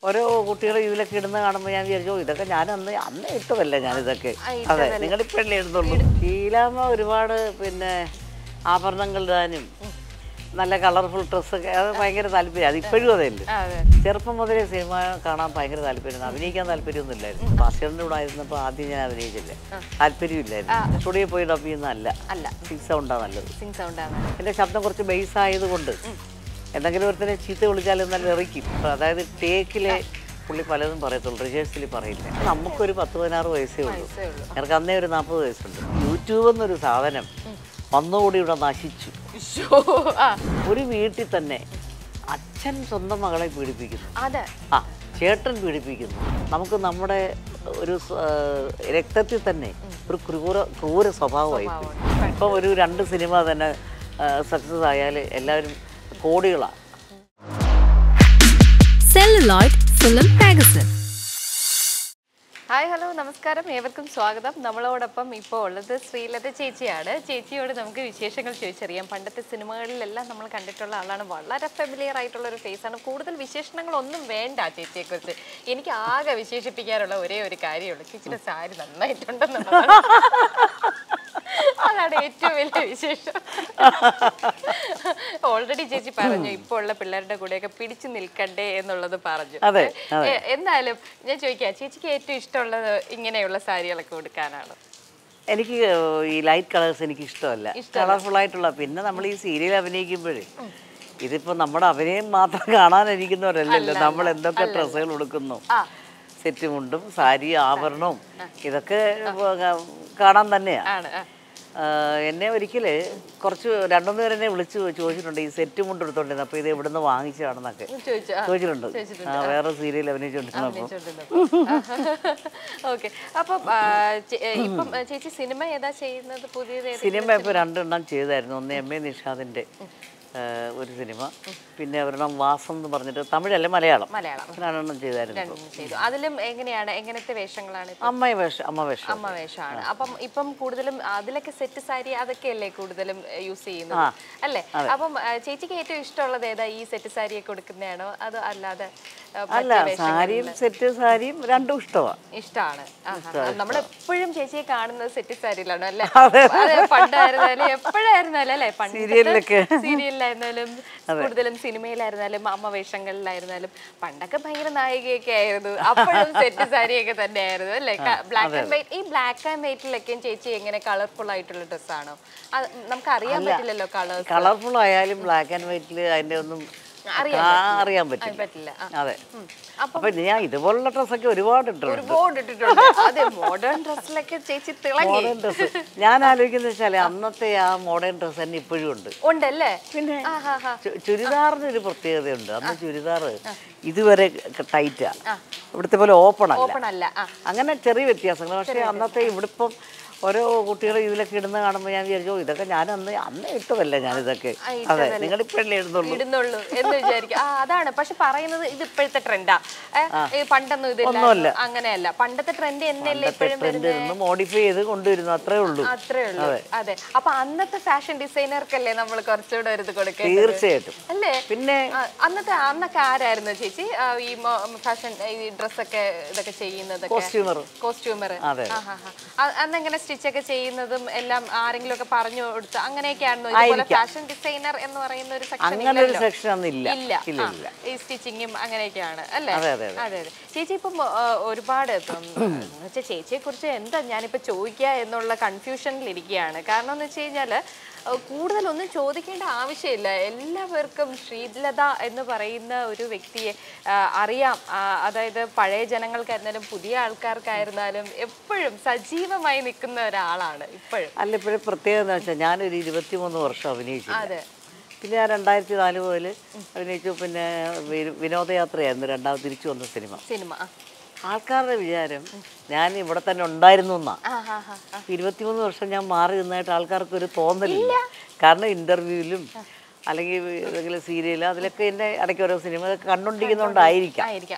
ഓരോ കുട്ടികൾ ഇതിലൊക്കെ ഇടുന്ന കാണുമ്പോൾ ഞാൻ വിചാരിച്ചു "ഓ, ഇതൊക്കെ ഞാൻ അന്ന് അന്ന് ഇട്ടതല്ല ഞാൻ ഇതൊക്കെ ആ, അതെ നിങ്ങളിപ്പോഴല്ലേ ഇടുന്നുള്ളൂ ശീലാമ്മ ഒരുപാട് പിന്നെ ആഭരണങ്ങൾ ഇടാനും നല്ല കളർഫുൾ ഡ്രസ്സൊക്കെ അത് ഭയങ്കര താല്പര്യം അത് ഇപ്പോഴും അതേ ഉള്ളൂ ആ, അതെ ചെറുപ്പം മുതലേ സിനിമ കാണാൻ ഭയങ്കര താല്പര്യം അഭിനയിക്കാൻ താല്പര്യമൊന്നുമില്ലായിരുന്നു ഭാസ്കറിൻ്റെ കൂടെ ആയിരുന്നപ്പോൾ ആദ്യം ഞാൻ അഭിനയിച്ചില്ല താല്പര്യമില്ലായിരുന്നു സ്റ്റുഡിയോ പോയി ഡബ് ചെയ്യുന്നതല്ല അല്ല സിക്സ് സൗണ്ടാണ് നല്ലത് സിംഗ് സൗണ്ട് ആണ് എൻ്റെ ശബ്ദം കുറച്ച് ബേസ് ആയതുകൊണ്ട് എന്തെങ്കിലും ഒരുത്തനെ ചീത്ത വിളിച്ചാലും നല്ല എറിക്കും അപ്പൊ അതായത് ടേക്കിലെ പുള്ളി പലതും പറയത്തുള്ളൂ റിഹേഴ്സൽ പറയില്ല നമുക്കൊരു പത്ത് പതിനാറ് വയസ്സേ ഉള്ളൂ വയസ്സേ ഉള്ളൂ എനിക്ക് അന്നേ ഒരു നാൽപ്പത് വയസ്സുണ്ട് യൂട്യൂബ് എന്നൊരു സാധനം വന്നുകൂടി ഇവിടെ നശിച്ചു ശ്ശോ, ആ ഒരു വീട്ടിൽ തന്നെ അച്ഛൻ സ്വന്തം മകളെ പീഡിപ്പിക്കുന്നു അതെ ആ ചേട്ടൻ പീഡിപ്പിക്കുന്നു നമുക്ക് നമ്മുടെ ഒരു സ- ആ, രക്തത്തിൽ തന്നെ ഒരു ക്രൂര ക്രൂര സ്വഭാവമായി സ്വഭാവമുണ്ട്. ഇപ്പം ഒരു രണ്ട് സിനിമ തന്നെ സക്സസ് ആയാൽ എല്ലാവരും കോടികളാണ് celluloid film magazine. Hi hello നമസ്കാരം ഏവർക്കും സ്വാഗതം നമ്മളോടൊപ്പം ഇപ്പോൾ ഉള്ളത് ശ്രീലത ചേച്ചിയാണ് ചേച്ചിയോട് നമുക്ക് വിശേഷങ്ങൾ ചോദിച്ചറിയാം പണ്ടത്തെ സിനിമകളിലെല്ലാം നമ്മൾ കണ്ടിട്ടുള്ള ആളാണ് വളരെ ഫെമിലിയർ ആയിട്ടുള്ള ഒരു ഫേസാണ് കൂടുതൽ വിശേഷണങ്ങളൊന്നും വേണ്ട ചേച്ചിയെക്കുറിച്ച് എനിക്ക് ആകെ വിശേഷിപ്പിക്കാനുള്ള ഒരേ ഒരു കാര്യമുള്ളൂ ചേച്ചിയുടെ സാരി നന്നായിട്ടുണ്ടെന്നുള്ളതാണ് അതാണ് ഏറ്റവും വലിയ വിശേഷം ഓൾറെഡി ചേച്ചി പറഞ്ഞു ഇപ്പോൾ ഉള്ള പിള്ളേരുടെ കൂടെയൊക്കെ പിടിച്ചു നിൽക്കണ്ടേ എന്നുള്ളത് പറഞ്ഞു അതെ, ഏ, എന്നാലും ഞാൻ ചോദിക്കാം ചേച്ചിക്ക് ഏറ്റവും ഇഷ്ടമുള്ളത് ഇങ്ങനെയുള്ള സാരികളൊക്കെ കൊടുക്കാനാണ് എനിക്ക് ഈ ലൈറ്റ് കളേഴ്സ് എനിക്ക് ഇഷ്ടമല്ല കളർഫുൾ ആയിട്ടുള്ള പിന്നെ നമ്മൾ ഈ സീരിയൽ അഭിനയിക്കുമ്പോഴേ ഇതിപ്പോ നമ്മുടെ അഭിനയം മാത്രം കാണാനിരിക്കുന്നവരല്ലല്ലോ നമ്മൾ എന്തൊക്കെ ഡ്രസ്സുകൾ കൊടുക്കുന്നു ആ സെറ്റ് മുണ്ടും സാരി ആഭരണവും ഇതൊക്കെ കാണാൻ തന്നെയാണ് ആണ് ആ. എന്നെ ഒരിക്കൽ കുറച്ച് രണ്ടുമൂന്ന് പേര് എന്നെ വിളിച്ച് ചോദിച്ചിട്ടുണ്ട് ഈ സെറ്റ് മുണ്ട് എടുത്തോണ്ടിരുന്നത് അപ്പോൾ ഇത് എവിടുന്ന് വാങ്ങിച്ചതാണെന്നൊക്കെ ചോദിച്ചു ആ ചോദിച്ചിട്ടുണ്ട് ആ വേറെ സീരിയൽ അഭിനയിച്ചുകൊണ്ടിരുന്നപ്പോൾ ഓക്കെ അപ്പം ആ, ചേ- ഏ, ഇപ്പം ആ, ചേച്ചി സിനിമ ഏതാ ചെയ്യുന്നത് പുതിയത് ഏത്? സിനിമ ഇപ്പോൾ രണ്ടെണ്ണം ചെയ്തായിരുന്നു ഒന്ന് എം എ നിഷാദിൻ്റെ ഒരു സിനിമ പിന്നെ ഒരെണ്ണം വാസം എന്ന് പറഞ്ഞിട്ട് തമിഴല്ല മലയാളം മലയാളം രണ്ടെണ്ണം ചെയ്തായിരുന്നു രണ്ടും ചെയ്തു അതിലും എങ്ങനെയാണ് എങ്ങനത്തെ വേഷങ്ങളാണ് ഇപ്പം? അമ്മ വേഷം അമ്മ വേഷം അമ്മ വേഷമാണ് അപ്പം ഇപ്പം കൂടുതലും അതിലൊക്കെ സെറ്റ് സാരി അതൊക്കെയല്ലേ കൂടുതലും യൂസ് ചെയ്യുന്നത് അല്ലേ അപ്പം ആ, ചേച്ചിക്ക് ഏറ്റവും ഇഷ്ടമുള്ളത് ഏതാ ഈ സെറ്റ് സാരിയൊക്കെ കൊടുക്കുന്നതാണോ അതോ അല്ലാതെ ആ, അല്ല മറ്റേ വേഷങ്ങൾ സാരിയും സെറ്റ് സാരിയും രണ്ടും ഇഷ്ടമാണ് ഇഷ്ടമാണ് നമ്മളെപ്പോഴും ചേച്ചിയെ കാണുന്നത് സെറ്റ് സാരിയിലാണോ അല്ലേ അതെ പണ്ടായിരുന്നാലും എപ്പോഴായിരുന്നാലും അല്ലേ പണ്ട് സീരിയലിലൊക്കെ. സീരിയലിലായിരുന്നാലും കൂടുതലും സിനിമയിലായിരുന്നാലും അമ്മ വേഷങ്ങളിലായിരുന്നാലും പണ്ടൊക്കെ ഭയങ്കര നായികയൊക്കെ ആയിരുന്നു അപ്പോഴും സെറ്റ് സാരിയൊക്കെ തന്നെയായിരുന്നു അല്ലേ ബ്ലാക്ക് ആൻഡ് വൈറ്റ് ഈ ബ്ലാക്ക് ആൻഡ് വൈറ്റിലൊക്കെയും ചേച്ചി എങ്ങനെ കളർഫുൾ ആയിട്ടുള്ള ഡ്രസ്സാണോ നമുക്ക് അറിയാൻ പറ്റില്ലല്ലോ കളേഴ്സ് കളർഫുൾ ആയാലും ബ്ലാക്ക് ആൻഡ് വൈറ്റിൽ അതിൻ്റെ ഒന്നും അറിയാൻ ആ, അറിയാൻ പറ്റില്ല പറ്റില്ല ആ. അതെ അപ്പൊ ഞാൻ ഇതുപോലുള്ള ഡ്രസ്സൊക്കെ ഒരുപാട് ഇട്ടിട്ടുണ്ട് ഒരുപാട് ഇട്ടിട്ടുണ്ട് അതെ മോഡേൺ ഡ്രസ്സിലൊക്കെ ചേച്ചി തിളങ്ങി മോഡേൺ ഡ്രസ്സ് ഞാൻ ആലോചിക്കുന്നത് വെച്ചാൽ അന്നത്തെ ആ മോഡേൺ ഡ്രസ്സ് തന്നെ ഇപ്പോഴും ഉണ്ട് ഉണ്ടല്ലേ പിന്നെ ആ ഹാ ഹാ ചു- ചുരിദാറിന് ഒരു പ്രത്യേകതയുണ്ട് അന്ന് ചുരിദാർ ഇതുവരെ ടൈറ്റാ ഇവിടുത്തെ പോലെ ഓപ്പൺ അല്ല ഓപ്പൺ അല്ല ആ അങ്ങനെ ചെറിയ വ്യത്യാസങ്ങൾ പക്ഷേ അന്നത്തെ ഇവിടെ ഇപ്പം ഓരോ കുട്ടികൾ ഇതിലൊക്കെ ഇടുന്ന കാണുമ്പോൾ ഞാൻ വിചാരിച്ചു "ഓ, ഇതൊക്കെ ഞാൻ അന്ന് അന്ന് ഇട്ടതല്ല ഞാൻ ഇതൊക്കെ ആ, അതെ നിങ്ങളിപ്പോഴല്ലേ ഇടുന്നുള്ളൂ ഇടുന്നുള്ളൂ എന്ന് വിചാരിക്കും ആ അതാണ് പക്ഷെ പറയുന്നത് ഇത് ഇപ്പോഴത്തെ ട്രെൻഡാ പണ്ടൊന്നും ഇതില്ല ഒന്നുമല്ല. അങ്ങനെയല്ല പണ്ടത്തെ ട്രെൻഡ് എന്നല്ലേ എപ്പോഴും ട്രെൻഡ് ഒന്ന് മോഡിഫൈ ചെയ്ത് കൊണ്ടുവരുന്നു അത്രേ ഉള്ളൂ അത്രേ ഉള്ളൂ അതെ അപ്പൊ അന്നത്തെ ഫാഷൻ ഡിസൈനർക്കല്ലേ നമ്മൾ കുറച്ചുകൂടെ ഒരു ഇത് കൊടുക്കേണ്ടത് തീർച്ചയായിട്ടും അല്ലേ പിന്നെ ആ, അന്നത്തെ അന്നൊക്കെ ആരായിരുന്നു ചേച്ചി ആ, ഈ ഫാഷൻ ഈ ഡ്രസ്സൊക്കെ ഇതൊക്കെ ചെയ്യുന്നതൊക്കെ കോസ്റ്റ്യൂമർ കോസ്റ്റ്യൂമർ അതെ. അന്ന് എങ്ങനെ സ്റ്റിച്ച് ഒക്കെ ചെയ്യുന്നതും എല്ലാം ആരെങ്കിലും ഒക്കെ പറഞ്ഞു കൊടുത്ത് അങ്ങനെയൊക്കെയാണോ ഇതുപോലെ ഫാഷൻ ഡിസൈനർ എന്ന് പറയുന്ന ഒരു സെക്ഷൻ അങ്ങനെ ഒരു സെക്ഷൻ അന്നില്ല ഇല്ല ഇല്ല ആ, ഇല്ല ഈ സ്റ്റിച്ചിങ്ങും അങ്ങനെയൊക്കെയാണ് അല്ലേ അതെ, അതെ, അതെ അതെ ചേച്ചി ഇപ്പം ആ, ഒരുപാട് ഇപ്പം വെച്ചാൽ ചേച്ചിയെ കുറിച്ച് എന്താ ഞാനിപ്പോ ചോദിക്കുക എന്നുള്ള കൺഫ്യൂഷനിൽ ഇരിക്കുകയാണ് കാരണം എന്ന് വെച്ച് കഴിഞ്ഞാല് ആ, കൂടുതലൊന്നും ചോദിക്കേണ്ട ആവശ്യമില്ല എല്ലാവർക്കും ശ്രീലത എന്ന് പറയുന്ന ഒരു വ്യക്തിയെ ആ, അറിയാം ആ, അതായത് പഴയ ജനങ്ങൾക്കായിരുന്നാലും പുതിയ ആൾക്കാർക്കായിരുന്നാലും എപ്പോഴും സജീവമായി നിൽക്കുന്ന ഒരാളാണ് ഇപ്പോഴും അല്ല ഇപ്പോഴും പ്രത്യേകത എന്ന് വെച്ചാൽ ഞാനൊരു ഇരുപത്തിമൂന്ന് വർഷം അഭിനയിച്ചു അതെ പിന്നെ ഞാൻ രണ്ടായിരത്തി നാല് മുതൽ അഭിനയിച്ചു പിന്നെ വി- വിനോദയാത്രയായിരുന്നു രണ്ടാമത് തിരിച്ചു വന്ന സിനിമ സിനിമ ആ. ആൾക്കാരുടെ വിചാരം ഞാൻ ഇവിടെ തന്നെ ഉണ്ടായിരുന്നു എന്നാ ആ ഹാ ഹാ ഇരുപത്തിമൂന്ന് വർഷം ഞാൻ മാറി നിന്നായിട്ട് ആൾക്കാർക്ക് ഒരു തോന്നലില്ല കാരണം ഇന്റർവ്യൂവിലും അല്ലെങ്കിൽ ഏതെങ്കിലും സീരിയൽ അതിലൊക്കെ എൻ്റെ ഇടയ്ക്ക് ഓരോ സിനിമ കണ്ടുകൊണ്ടിരിക്കുന്നതുകൊണ്ടായിരിക്കാം ആയിരിക്കാം ആ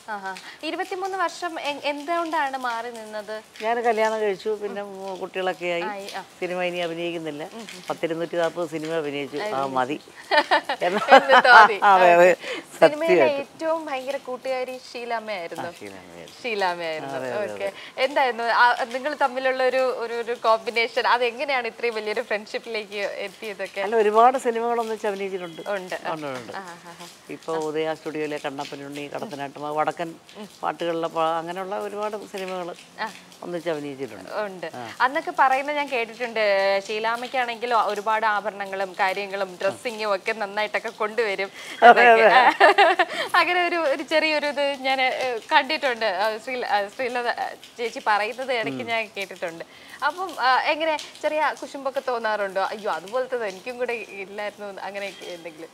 ആഹാ. ഇരുപത്തിമൂന്ന് വർഷം എ- എന്തുകൊണ്ടാണ് മാറി നിന്നത് ഞാൻ കല്യാണം കഴിച്ചു പിന്നെ മൂ- കുട്ടികളൊക്കെ ആയി ആയി, ആ. സിനിമ ഇനി അഭിനയിക്കുന്നില്ല പത്തിരുന്നൂറ്റി നാൽപ്പത് സിനിമ അഭിനയിച്ചു ആ മതി എന്നാ- എന്ന് തോന്നി. അതെ അതെ സിനിമയിലെ സത്യമായിട്ടും ഏറ്റവും ഭയങ്കര കൂട്ടുകാരി ഷീലാമ്മയായിരുന്നു ശീലമായിരുന്നു. ഷീലാമ്മയായിരുന്നു ഓക്കെ എന്തായിരുന്നു നിങ്ങൾ തമ്മിലുള്ള ഒരു ഒരു ഒരു കോമ്പിനേഷൻ അതെങ്ങനെയാണ് ഇത്രയും വലിയൊരു ഫ്രണ്ട്ഷിപ്പിലേക്ക് എത്തിയതൊക്കെ അല്ല ഒരുപാട് സിനിമകളൊന്നും വെച്ച് അഭിനയിച്ചിട്ടുണ്ട് ഉണ്ട് ഉണ്ട്, ഉണ്ട്. ഇപ്പൊ ഉദയ സ്റ്റുഡിയോയിലെ കണ്ണപ്പനുണ്ണി കടത്തനാട്ടും വടക്കൻ പാട്ടുകളിലെ പാ- അങ്ങനെയുള്ള ഒരുപാട് സിനിമകൾ ഒന്നിച്ച് അഭിനയിച്ചിട്ടുണ്ട് ഉണ്ട് അന്നൊക്കെ പറയുന്നത് ഞാൻ കേട്ടിട്ടുണ്ട് ഷീലാമ്മയ്ക്കാണെങ്കിൽ ഒരുപാട് ആഭരണങ്ങളും കാര്യങ്ങളും ഡ്രസ്സിങ്ങും ഒക്കെ നന്നായിട്ടൊക്കെ കൊണ്ടുവരും എന്നൊക്കെ. അങ്ങനെ ഒരു ഒരു ചെറിയൊരു ഇത് ഞാൻ ഏഹ്, കണ്ടിട്ടുണ്ട് ആ, ശ്രീ ആ, ശ്രീലത ആ, ചേച്ചി പറയുന്നത് ഇടയ്ക്ക് ഞാൻ കേട്ടിട്ടുണ്ട് അപ്പം ആ, എങ്ങനെ ചെറിയ കുശുമ്പൊക്കെ തോന്നാറുണ്ടോ അയ്യോ അതുപോലത്തെ എനിക്കും കൂടെ ഇല്ലായിരുന്നു അങ്ങനെ എന്തെങ്കിലും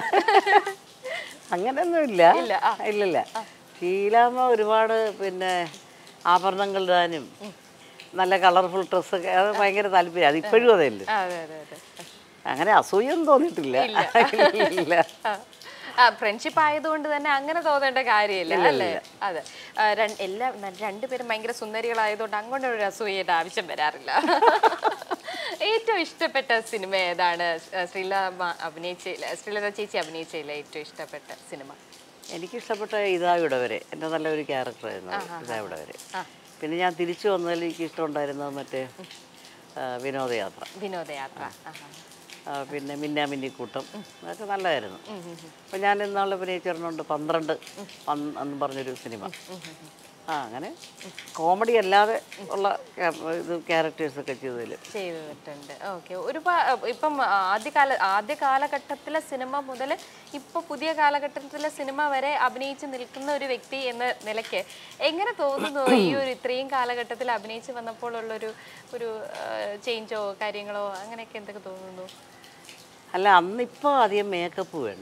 അങ്ങനെയൊന്നുമില്ല ഇല്ല, ആ. ഇല്ലില്ല ശീലാമ്മ ഒരുപാട് പിന്നെ ആഭരണങ്ങൾ ഇടാനും നല്ല കളർഫുൾ ഡ്രസ്സൊക്കെ അത് ഭയങ്കര താല്പര്യം അത് ഇപ്പോഴും അതല്ലേ ആ, അതെ അതെ അതെ അങ്ങനെ അസൂയൊന്നും തോന്നിയിട്ടില്ല ഇല്ല ആ ഫ്രണ്ട്ഷിപ്പ് ആയതുകൊണ്ട് തന്നെ അങ്ങനെ തോന്നേണ്ട കാര്യമില്ല അല്ലേ അതെ ആ, രണ്ട്- എല്ലാ ന- രണ്ടുപേരും ഭയങ്കര സുന്ദരികളായതുകൊണ്ട് അങ്ങോട്ട് ഒരു അസൂയയുടെ ആവശ്യം വരാറില്ല ഏറ്റവും ഇഷ്ടപ്പെട്ട സിനിമ ഏതാണ് സ്- ശ്രീലത അഭിനയിച്ച ശ്രീലത ചേച്ചി അഭിനയിച്ചതിലെ ഏറ്റവും ഇഷ്ടപ്പെട്ട സിനിമ എനിക്കിഷ്ടപ്പെട്ട ഇതാ ഇവിടെ വരെ എൻ്റെ നല്ലൊരു ക്യാരക്ടറായിരുന്നു അത് ഇതാ ഇവിടെ വരെ പിന്നെ ഞാൻ തിരിച്ചു വന്നതിൽ എനിക്ക് ഇഷ്ടമുണ്ടായിരുന്നത് മറ്റേ ആ, വിനോദയാത്ര വിനോദയാത്ര ആഹാ. ആ, പിന്നെ മിന്നാമിന്നിക്കൂട്ടം അതൊക്കെ നല്ലതായിരുന്നു അപ്പം ഞാൻ ഇന്നാൾ അഭിനയിച്ചിരുന്നുണ്ട് പന്ത്രണ്ട് പന്ത് എന്ന് പറഞ്ഞൊരു സിനിമ ആ അങ്ങനെ കോമഡി അല്ലാതെ ഉള്ള ക്യാ- ഇത് ക്യാരക്ടേഴ്സൊക്കെ ചെയ്തതിൽ ചെയ്തിട്ടുണ്ട് ഓക്കെ ഒരുപാട് ഇപ്പം ആദ്യകാല ആദ്യ കാലഘട്ടത്തിലെ സിനിമ മുതൽ ഇപ്പോൾ പുതിയ കാലഘട്ടത്തിലെ സിനിമ വരെ അഭിനയിച്ച് നിൽക്കുന്ന ഒരു വ്യക്തി എന്ന നിലയ്ക്ക് എങ്ങനെ തോന്നുന്നു ഈ ഒരു ഇത്രയും കാലഘട്ടത്തിൽ അഭിനയിച്ച് വന്നപ്പോൾ ഉള്ളൊരു ഒരു ചേഞ്ചോ കാര്യങ്ങളോ അങ്ങനെയൊക്കെ എന്തൊക്കെ തോന്നുന്നു അല്ല അന്നിപ്പോൾ അധികം മേക്കപ്പ് വേണ്ട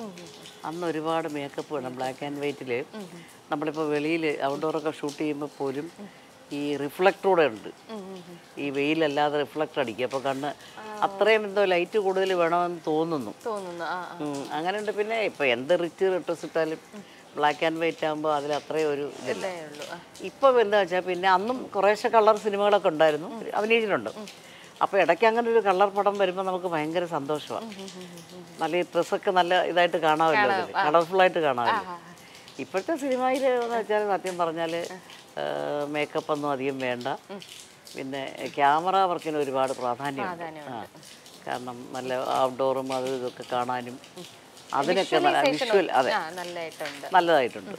അന്ന് ഒരുപാട് മേക്കപ്പ് വേണം ബ്ലാക്ക് ആൻഡ് വൈറ്റിൽ നമ്മളിപ്പോൾ വെളിയിൽ ഔട്ട്ഡോറൊക്കെ ഷൂട്ട് ചെയ്യുമ്പോൾ പോലും ഈ റിഫ്ലക്ടറൂടെ ഉണ്ട് ഈ വെയിലല്ലാതെ റിഫ്ലക്ടർ അടിക്കുക അപ്പോൾ കണ്ണ് അത്രയും എന്തോ ലൈറ്റ് കൂടുതൽ വേണമെന്ന് തോന്നുന്നു തോന്നുന്നു ആ ആ. ഉം, അങ്ങനെയുണ്ട് പിന്നെ ഇപ്പോൾ എന്ത് റിച്ച് ഡ്രസ് ഇട്ടാലും ബ്ലാക്ക് ആൻഡ് വൈറ്റ് ആകുമ്പോൾ അതിൽ അത്രയും ഒരു ഇതില്ല ഇതേ ഉള്ളൂ ആ. ഇപ്പം എന്താ വെച്ചാൽ പിന്നെ അന്നും കുറേശ്ശെ കളർ സിനിമകളൊക്കെ ഉണ്ടായിരുന്നു അഭിനയിച്ചിട്ടുണ്ട് അപ്പോൾ ഇടയ്ക്ക് അങ്ങനെ ഒരു കളർ പടം വരുമ്പോൾ നമുക്ക് ഭയങ്കര സന്തോഷമാണ് നല്ല ഈ ഡ്രസ്സൊക്കെ നല്ല ഇതായിട്ട് കാണാമല്ലോ കളർഫുള്ളായിട്ട് കാണാമല്ലോ ഇപ്പോഴത്തെ സിനിമയിൽ എന്ന് വെച്ചാൽ സത്യം പറഞ്ഞാൽ മേക്കപ്പ് ഒന്നും അധികം വേണ്ട പിന്നെ ക്യാമറ വർക്കിന് ഒരുപാട് പ്രാധാന്യമുണ്ട് ആ കാരണം നല്ല ഔട്ട്ഡോറും അത് ഇതൊക്കെ കാണാനും അതിനൊക്കെ നല്ല വിഷ്വൽ അതെ ആ നല്ലതായിട്ടുണ്ട് നല്ലതായിട്ടുണ്ട്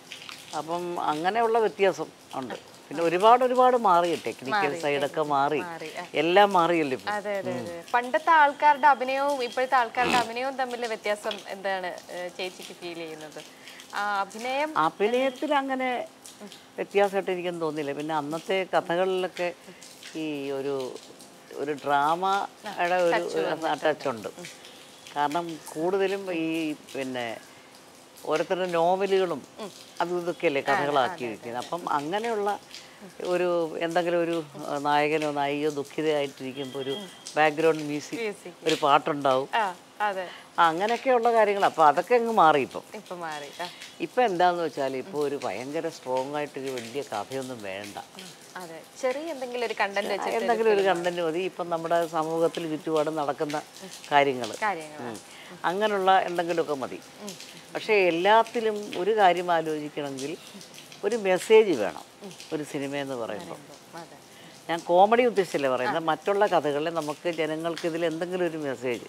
അപ്പം അങ്ങനെയുള്ള വ്യത്യാസം ഉണ്ട് പിന്നെ ഒരുപാട് ഒരുപാട് മാറി ടെക്നിക്കൽ സൈഡൊക്കെ മാറി എല്ലാം മാറിയല്ലോ ഇപ്പം അതെ അതെ അതെ പണ്ടത്തെ ആൾക്കാരുടെ അഭിനയവും ഇപ്പോഴത്തെ ആൾക്കാരുടെ അഭിനയവും തമ്മിലെ വ്യത്യാസം എന്താണ് ഏഹ്, ചേച്ചിക്ക് ഫീൽ ചെയ്യുന്നത് ആ അഭിനയം അഭിനയത്തിൽ അങ്ങനെ വ്യത്യാസമായിട്ട് എനിക്കൊന്നും തോന്നിയില്ല പിന്നെ അന്നത്തെ കഥകളിലൊക്കെ ഈ ഒരു ഒരു ഡ്രാമയുടെ ഒരു ടച്ച് ഉണ്ട് കാരണം കൂടുതലും ഈ പിന്നെ ഓരോരുത്തരുടെ നോവലുകളും അതും ഇതൊക്കെയല്ലേ കഥകളാക്കിയിരിക്കുന്നത് അപ്പം അങ്ങനെയുള്ള ഒരു എന്തെങ്കിലും ഒരു ആ, നായകനോ നായികയോ ദുഃഖിതയായിട്ടിരിക്കുമ്പോൾ ഒരു ബാക്ക്ഗ്രൗണ്ട് മ്യൂസിക് ഒരു പാട്ടുണ്ടാവും ആ അതെ ആ, അങ്ങനെയൊക്കെയുള്ള കാര്യങ്ങൾ അപ്പോൾ അതൊക്കെ അങ്ങ് മാറി ഇപ്പം ഇപ്പൊ മാറി ആ, ഇപ്പം എന്താന്ന് വെച്ചാൽ ഇപ്പോൾ ഒരു ഭയങ്കര സ്ട്രോങ് ആയിട്ടൊരു വലിയ കഥയൊന്നും വേണ്ട അതെ ചെറിയ എന്തെങ്കിലും ഒരു കണ്ടന്റ് വെച്ചിട്ട് എന്തെങ്കിലും ഒരു കണ്ടന്റ് മതി ഇപ്പം നമ്മുടെ സമൂഹത്തിൽ ചുറ്റുപാടും നടക്കുന്ന കാര്യങ്ങൾ കാര്യങ്ങൾ അങ്ങനെയുള്ള എന്തെങ്കിലുമൊക്കെ മതി പക്ഷേ എല്ലാത്തിലും ഒരു കാര്യം ആലോചിക്കണമെങ്കിൽ ഒരു മെസ്സേജ് വേണം ഒരു സിനിമയെന്ന് പറയുമ്പോൾ അതെ ഞാൻ കോമഡി ഉദ്ദേശിച്ചല്ലേ പറയുന്നത് മറ്റുള്ള കഥകളിൽ നമുക്ക് ജനങ്ങൾക്ക് ഇതിൽ എന്തെങ്കിലും ഒരു മെസ്സേജ്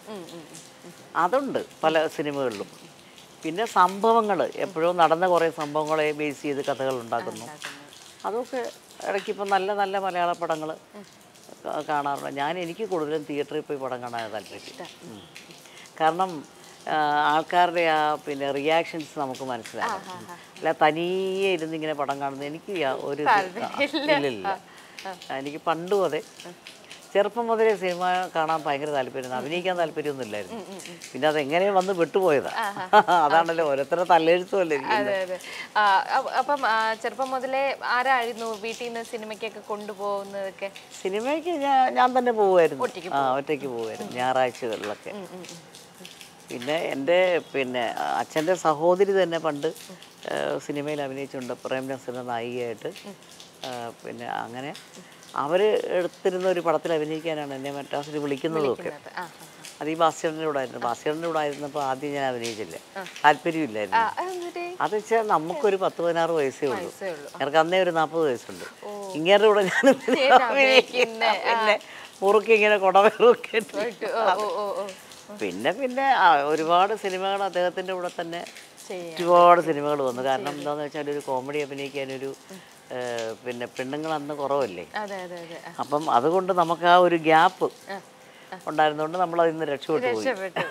അതുണ്ട് പല സിനിമകളിലും പിന്നെ സംഭവങ്ങൾ എപ്പോഴും നടന്ന കുറേ സംഭവങ്ങളെ ബേസ് ചെയ്ത് കഥകൾ ഉണ്ടാക്കുന്നു അതൊക്കെ ഇടയ്ക്ക് ഇപ്പം നല്ല നല്ല മലയാള പടങ്ങൾ കാണാറുണ്ട് ഞാൻ എനിക്ക് കൂടുതലും തിയേറ്ററിൽ പോയി പടം കാണാൻ താല്പര്യം ഉം. കാരണം ആ, ആൾക്കാരുടെ ആ പിന്നെ റിയാക്ഷൻസ് നമുക്ക് മനസ്സിലാകും അല്ല തനിയെ ഇരുന്ന് ഇങ്ങനെ പടം കാണുന്നത് എനിക്ക് യാ- ഒരു ഇത് ഇല്ല ഇല്ല എനിക്ക് പണ്ടും അതെ ചെറുപ്പം മുതലേ സിനിമ കാണാൻ ഭയങ്കര താല്പര്യം അഭിനയിക്കാൻ താല്പര്യമൊന്നും ഇല്ലായിരുന്നു പിന്നെ അതെങ്ങനെ വന്ന് വിട്ടുപോയതാ അതാണല്ലോ ഓരോരുത്തരുടെ തല്ലെഴുത്തുമല്ലേ അതെ അതെ ആ, അപ്പ- അപ്പം ആ, ചെറുപ്പം മുതലേ ആരായിരുന്നു വീട്ടിൽ നിന്ന് സിനിമയ്ക്കൊക്കെ കൊണ്ടുപോകുന്നതൊക്കെ സിനിമയ്ക്ക് ഞാൻ ഞാൻ തന്നെ പോവുമായിരുന്നു ആ ഒറ്റയ്ക്ക് പോവുമായിരുന്നു ഞായറാഴ്ചകളിലൊക്കെ പിന്നെ എൻ്റെ പിന്നെ അച്ഛൻ്റെ സഹോദരി തന്നെ പണ്ട് ആ, സിനിമയിൽ അഭിനയിച്ചിട്ടുണ്ട് പ്രേംനസറിൻ്റെ നായികയായിട്ട് ആ, പിന്നെ അങ്ങനെ അവർ എടുത്തിരുന്ന ഒരു പടത്തിൽ അഭിനയിക്കാനാണ് എന്നെ മദ്രാസിൽ വിളിക്കുന്നതും ഒക്കെ അത്, ആ, ആ, അത് ഈ ഭാസ്കരൻ്റെ കൂടെ ആയിരുന്നു ഭാസ്കരൻ്റെ കൂടെ ആയിരുന്നപ്പോൾ ആദ്യം ഞാൻ അഭിനയിച്ചില്ല താല്പര്യമില്ലായിരുന്നു ആ. അതെന്തിട്ട്? അത് വെച്ചാൽ നമുക്കൊരു പത്ത് പതിനാറ് വയസ്സേ ഉള്ളൂ വയസ്സേ ഉള്ളൂ. എനിക്ക് അന്നേ ഒരു നാൽപ്പത് വയസ്സുണ്ട് ഇങ്ങനെ കൂടെ ഞാൻ ചേട്ടൻ അഭിനയിക്കുന്നെ, പിന്നെ മുറുക്കി ഇങ്ങനെ കുടവേറൊക്കെ പോയിട്ട്, ഓ, ഓ, ഓ, ഓ. പിന്നെ പിന്നെ ആ, ഒരുപാട് സിനിമകൾ അദ്ദേഹത്തിൻ്റെ കൂടെ തന്നെ ചെയ്യാം. ഒരുപാട് സിനിമകൾ വന്നു കാരണം എന്താണെന്ന് വെച്ചാൽ ഒരു കോമഡി അഭിനയിക്കാനൊരു ഏഹ്, പിന്നെ പെണ്ണുങ്ങൾ അന്ന് കുറവല്ലേ അതെ അതെ അതെ ആ. അപ്പം അതുകൊണ്ട് നമുക്ക് ആ ഒരു ഗ്യാപ്പ് ഉണ്ടായിരുന്നുകൊണ്ട് നമ്മൾ അതിൽ നിന്ന് രക്ഷപ്പെട്ടു പോയി രക്ഷപ്പെട്ടു.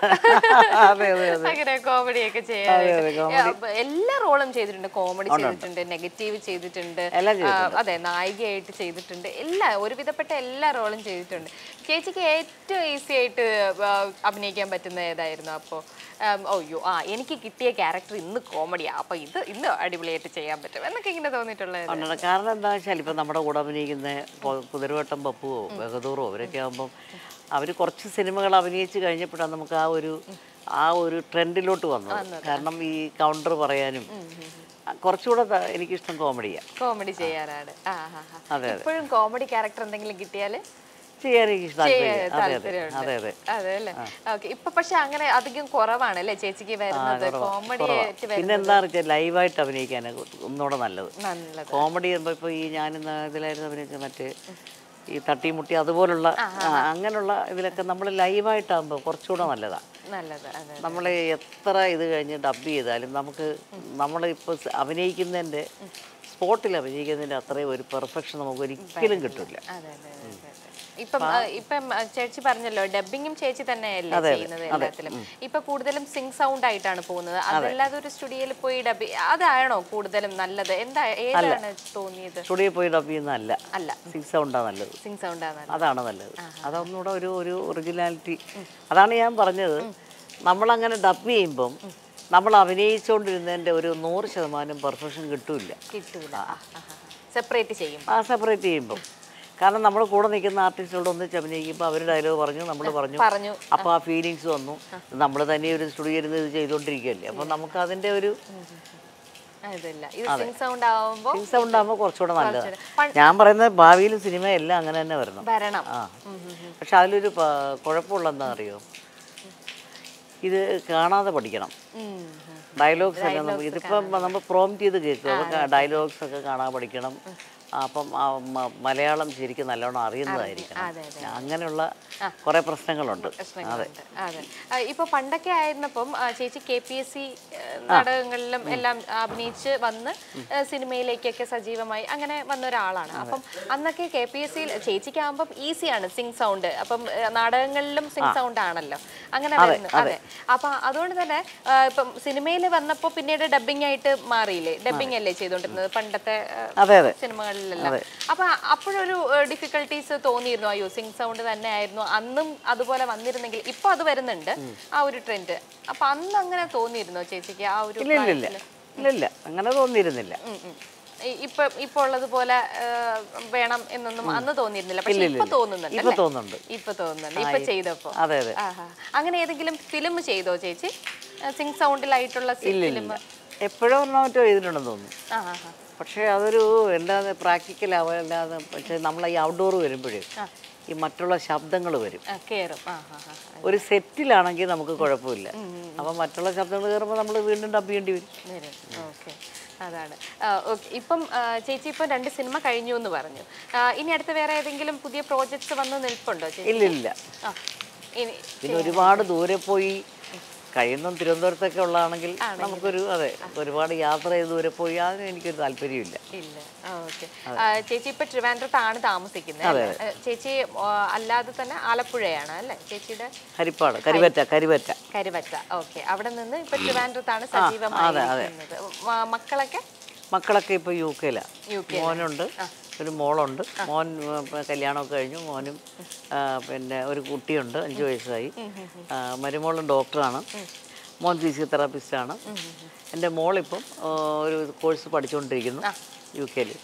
അതെ അതെ അതെ അങ്ങനെ കോമഡി ഒക്കെ അതെ, അതെ, ചെയ്യാൻ എല്ലാ റോളും ചെയ്തിട്ടുണ്ട് കോമഡി ചെയ്തിട്ടുണ്ട് നെഗറ്റീവ് ചെയ്തിട്ടുണ്ട് എല്ലാം ആ, അതെ നായികയായിട്ട് ചെയ്തിട്ടുണ്ട് എല്ലാ ഒരുവിധപ്പെട്ട എല്ലാ റോളും ചെയ്തിട്ടുണ്ട് ചേച്ചിക്ക് ഏറ്റവും ഈസി ആയിട്ട് ആ, അഭിനയിക്കാൻ പറ്റുന്ന ഏതായിരുന്നു അപ്പോൾ അയ്യോ ആ എനിക്ക് കിട്ടിയ ക്യാരക്ടർ ഇന്ന് കോമഡിയാ അപ്പൊ ഇത് ഇന്ന് അടിപൊളിയായിട്ട് ചെയ്യാൻ പറ്റും എന്നൊക്കെ ഇങ്ങനെ തോന്നിയിട്ടുള്ളത് ഉണ്ട്. കാരണം എന്താ വെച്ചാൽ ഇപ്പം നമ്മുടെ കൂടെ അഭിനയിക്കുന്ന പൊ- കുതിരവട്ടം പപ്പുവോ ബഹദൂറോ അവരൊക്കെ ആകുമ്പം അവർ കുറച്ച് സിനിമകൾ അഭിനയിച്ച് കഴിഞ്ഞപ്പോഴാണ് നമുക്ക് ആ ഒരു ആ ഒരു ട്രെൻഡിലോട്ട് വന്നത് കാരണം ഈ കൗണ്ടർ പറയാനും ആ, കുറച്ചുകൂടെ ത- എനിക്കിഷ്ടം കോമഡിയാണ് കോമഡി ചെയ്യാനാണ് ആ ആ ആ. അതെ, ഇപ്പോഴും കോമഡി ക്യാരക്ടർ എന്തെങ്കിലും കിട്ടിയാല് ചെയ്യാൻ എനിക്ക് താല്പര്യം അതെ അതെ താല്പര്യമുണ്ട് അതെ അതെ അതെ അല്ലേ ഓക്കെ ഇപ്പൊ പക്ഷെ അങ്ങനെ അധികം കുറവാണ് അല്ലേ ചേച്ചിക്ക് വരുന്നത് കോമഡി ആയിട്ട് പിന്നെ എന്താ വെച്ചാൽ ലൈവായിട്ട് അഭിനയിക്കാനാണ് ഒന്നുകൂടെ നല്ലത് നല്ലത് കോമഡി ഇപ്പോൾ ഈ ഞാനിന്ന് ഇതിലായിരുന്നു അഭിനയിച്ച മറ്റേ ഈ തട്ടിമുട്ടി അതുപോലുള്ള ആ, അങ്ങനെയുള്ള ഇതിലൊക്കെ നമ്മൾ ലൈവായിട്ടാകുമ്പോൾ കുറച്ചുകൂടെ നല്ലതാണ് നല്ലത് അതെ നമ്മൾ എത്ര ഇത് കഴിഞ്ഞ് ഡബ് ചെയ്താലും നമുക്ക് നമ്മളിപ്പോൾ അഭിനയിക്കുന്നതിൻ്റെ സ്പോട്ടിൽ അഭിനയിക്കുന്നതിൻ്റെ അത്രയും ഒരു പെർഫെക്ഷൻ നമുക്ക് ഒരിക്കലും കിട്ടില്ല അതെ അതെ അതെ, അതെ. ഇപ്പം ആ, ഇപ്പം ആ, ചേച്ചി പറഞ്ഞല്ലോ ഡബിങ്ങും ചേച്ചി തന്നെയല്ലേ ചെയ്യുന്നത് എല്ലാത്തിലും ഇപ്പൊ കൂടുതലും സിങ് സൗണ്ട് ആയിട്ടാണ് പോകുന്നത് അതല്ലാതെ ഒരു സ്റ്റുഡിയോയിൽ പോയി ഡബി അതാണോ കൂടുതലും നല്ലത് എന്താ ഏതാണ് തോന്നിയത് സ്റ്റുഡിയോ പോയി ഡബ് ചെയ്യുന്നതല്ല അല്ല സിക്സ് സൗണ്ടാണ് നല്ലത് സിങ് സൗണ്ട് ആണ് അതാണ് നല്ലത് അതൊന്നുകൂടെ ഒരു ഒരു ഒറിജിനാലിറ്റി അതാണ് ഞാൻ പറഞ്ഞത് നമ്മളങ്ങനെ ഡബ് ചെയ്യുമ്പം നമ്മൾ അഭിനയിച്ചുകൊണ്ടിരുന്നതിൻ്റെ ഒരു നൂറ് ശതമാനം പെർഫെക്ഷൻ കിട്ടൂല കിട്ടൂല സെപ്പറേറ്റ് ചെയ്യും ആ സെപ്പറേറ്റ് ചെയ്യുമ്പം കാരണം നമ്മൾ കൂടെ നിൽക്കുന്ന ആർട്ടിസ്റ്റുകളോട് ഒന്നിച്ച് അഭിനയിക്കുമ്പോൾ അവർ ഡയലോഗ് പറഞ്ഞു നമ്മൾ പറഞ്ഞു പറഞ്ഞു അപ്പോൾ ആ ഫീലിങ്സ് വന്നു നമ്മൾ തന്നെ ഒരു സ്റ്റുഡിയോ ഇരുന്ന് ഇത് ചെയ്തുകൊണ്ടിരിക്കുകയല്ലേ അപ്പോൾ നമുക്ക് അതിൻ്റെ ഒരു ഇതില്ല ഇത് സിങ് സൗണ്ട് ആവുമ്പോ സിക്സ് സൗണ്ട് ആകുമ്പോൾ കുറച്ചുകൂടെ നല്ലതാണ് ഞാൻ പറയുന്നത് ഭാവിയിലും സിനിമയെല്ലാം അങ്ങനെ തന്നെ വരണം വരണം ആ പക്ഷെ അതിലൊരു പ- കുഴപ്പമുള്ള എന്താ അറിയോ ഇത് കാണാതെ പഠിക്കണം ഉം. ഡയലോഗ്സ് ഒക്കെ നമുക്ക് ഇതിപ്പം നമ്മൾ പ്രോംപ്റ്റ് ചെയ്ത് കേൾക്കും അപ്പോൾ ഡയലോഗ്സ് ഒക്കെ കാണാൻ പഠിക്കണം ആ, അപ്പം ആ മ- മലയാളം ശരിക്കും നല്ലോണം അറിയുന്നതായിരിക്കണം അതെ, അങ്ങനെയുള്ള കുറേ പ്രശ്നങ്ങളുണ്ട് അതെ പ്രശ്നങ്ങളുണ്ട് അതെ ആ, ഇപ്പൊ പണ്ടൊക്കെ ആയിരുന്നപ്പം ആ, ചേച്ചി കെ പി എസ് സി നാടകങ്ങളിലും എല്ലാം അഭിനയിച്ച് വന്ന് ആ, സിനിമയിലേക്കൊക്കെ സജീവമായി അങ്ങനെ വന്ന ഒരാളാണ് അപ്പം അന്നൊക്കെ കെ പി എസ് സിയിൽ ചേച്ചിക്കാകുമ്പം ഈസിയാണ് സിങ് സൗണ്ട് അപ്പം ആ, നാടകങ്ങളിലും സിങ് സൗണ്ട് ആണല്ലോ അങ്ങനെ വരുന്നു അതെ അപ്പൊ അതുകൊണ്ട് തന്നെ ആ, ഇപ്പം സിനിമയിൽ വന്നപ്പോൾ പിന്നീട് ഡബിങ് ആയിട്ട് മാറിയില്ലേ ഡബിങ് അല്ലേ ചെയ്തുകൊണ്ടിരുന്നത് പണ്ടത്തെ ആ, അതെ അതെ സിനിമകളിലെല്ലാം അപ്പൊ അപ്പോഴൊരു ഡിഫിക്കൽട്ടീസ് തോന്നിയിരുന്നു അയ്യോ സിംഗ് സൗണ്ട് തന്നെ ആയിരുന്നു അന്നും അതുപോലെ വന്നിരുന്നെങ്കിൽ ഇപ്പൊ അത് വരുന്നുണ്ട് ആ ഒരു ട്രെൻഡ് അപ്പൊ അന്ന് അങ്ങനെ തോന്നിയിരുന്നോ ചേച്ചിക്ക് ആ ഒരു ഇല്ല ഇല്ല ഇല്ല ഇല്ല ഇല്ല അങ്ങനെ തോന്നിയിരുന്നില്ല ഉം, ഉം. ഈ- ഇപ്പൊ ഇപ്പൊ ഉള്ളതുപോലെ ആ, വേണം എന്നൊന്നും അന്ന് തോന്നിയിരുന്നില്ല പക്ഷെ ഇപ്പൊ തോന്നുന്നുണ്ട് ഇപ്പൊ അല്ലേ? തോന്നുന്നുണ്ട് ഇപ്പൊ തോന്നുന്നുണ്ട് ഇപ്പൊ ചെയ്തപ്പോ അതെ അതെ ആഹാ. അങ്ങനെ ഏതെങ്കിലും ഫിലിം ചെയ്തോ ചേച്ചി സിംഗ് സൗണ്ടിലായിട്ടുള്ള ഫിലിം എപ്പോഴോ ഒന്നോ മറ്റോ ചെയ്തിട്ടുണ്ടെന്ന് തോന്നുന്നു ആ ആ ആ. പക്ഷേ അതൊരു എന്താ പ്രാക്ടിക്കൽ ആവാതെ പക്ഷേ നമ്മൾ ഈ ഔട്ട്ഡോർ വരുമ്പോഴേ ഈ മറ്റുള്ള ശബ്ദങ്ങൾ വരും ആ, കേറും ആ ആ ആ ഒരു സെറ്റിലാണെങ്കിൽ നമുക്ക് കുഴപ്പമില്ല അപ്പം മറ്റുള്ള ശബ്ദങ്ങൾ കയറുമ്പോൾ നമ്മൾ വീണ്ടും ഡബ് ചെയ്യേണ്ടി വരും വരും ഓക്കെ അതാണ് ഓക്കെ ഇപ്പം ആ, ചേച്ചി ഇപ്പം രണ്ട് സിനിമ കഴിഞ്ഞു എന്ന് പറഞ്ഞു ആ, ഇനി അടുത്ത വേറെ ഏതെങ്കിലും പുതിയ പ്രോജക്ട്സ് വന്ന് നിൽപ്പുണ്ടോ ചേച്ചി ഇല്ല ഇല്ല ആ ഇനി പിന്നെ ഒരുപാട് ദൂരെ പോയി കഴിയുന്ന തിരുവനന്തപുരത്തൊക്കെ ഉള്ളതാണെങ്കിൽ നമുക്കൊരു അതെ ഒരുപാട് യാത്ര ചെയ്ത് ദൂരെ പോയി അതിന് എനിക്കൊരു താല്പര്യമില്ല ഇല്ല ഓക്കെ ചേച്ചി ഇപ്പൊ ട്രിവാൻഡ്രത്താണ് താമസിക്കുന്നത് അല്ലേ? ആ, ചേച്ചി ആ, അല്ലാതെ തന്നെ ആലപ്പുഴയാണ് അല്ലേ ചേച്ചിയുടെ ഹരിപ്പാട് കരിവറ്റ കരിവറ്റ കരുവറ്റ ഓക്കെ അവിടെ നിന്ന് ഇപ്പൊ ട്രിവാൻഡ്രത്താണ് സജീവമായിരിക്കുന്നത് മ- മക്കളൊക്കെ മക്കളൊക്കെ ഇപ്പോൾ യു കെയിലാണ് യു മോനുണ്ട് ഒരു മോളുണ്ട് മോൻ ഉം, ഇപ്പൊ കല്യാണമൊക്കെ കഴിഞ്ഞു മോനും ആ, പിന്നെ ഒരു കുട്ടിയുണ്ട് അഞ്ച് വയസ്സായി ആ, മരുമോളും ഡോക്ടറാണ് മോൻ ഫിസിയോതെറാപ്പിസ്റ്റാണ് എൻ്റെ മോളിപ്പം ആ, ഒരു കോഴ്സ് പഠിച്ചുകൊണ്ടിരിക്കുന്നു യു കെയിൽ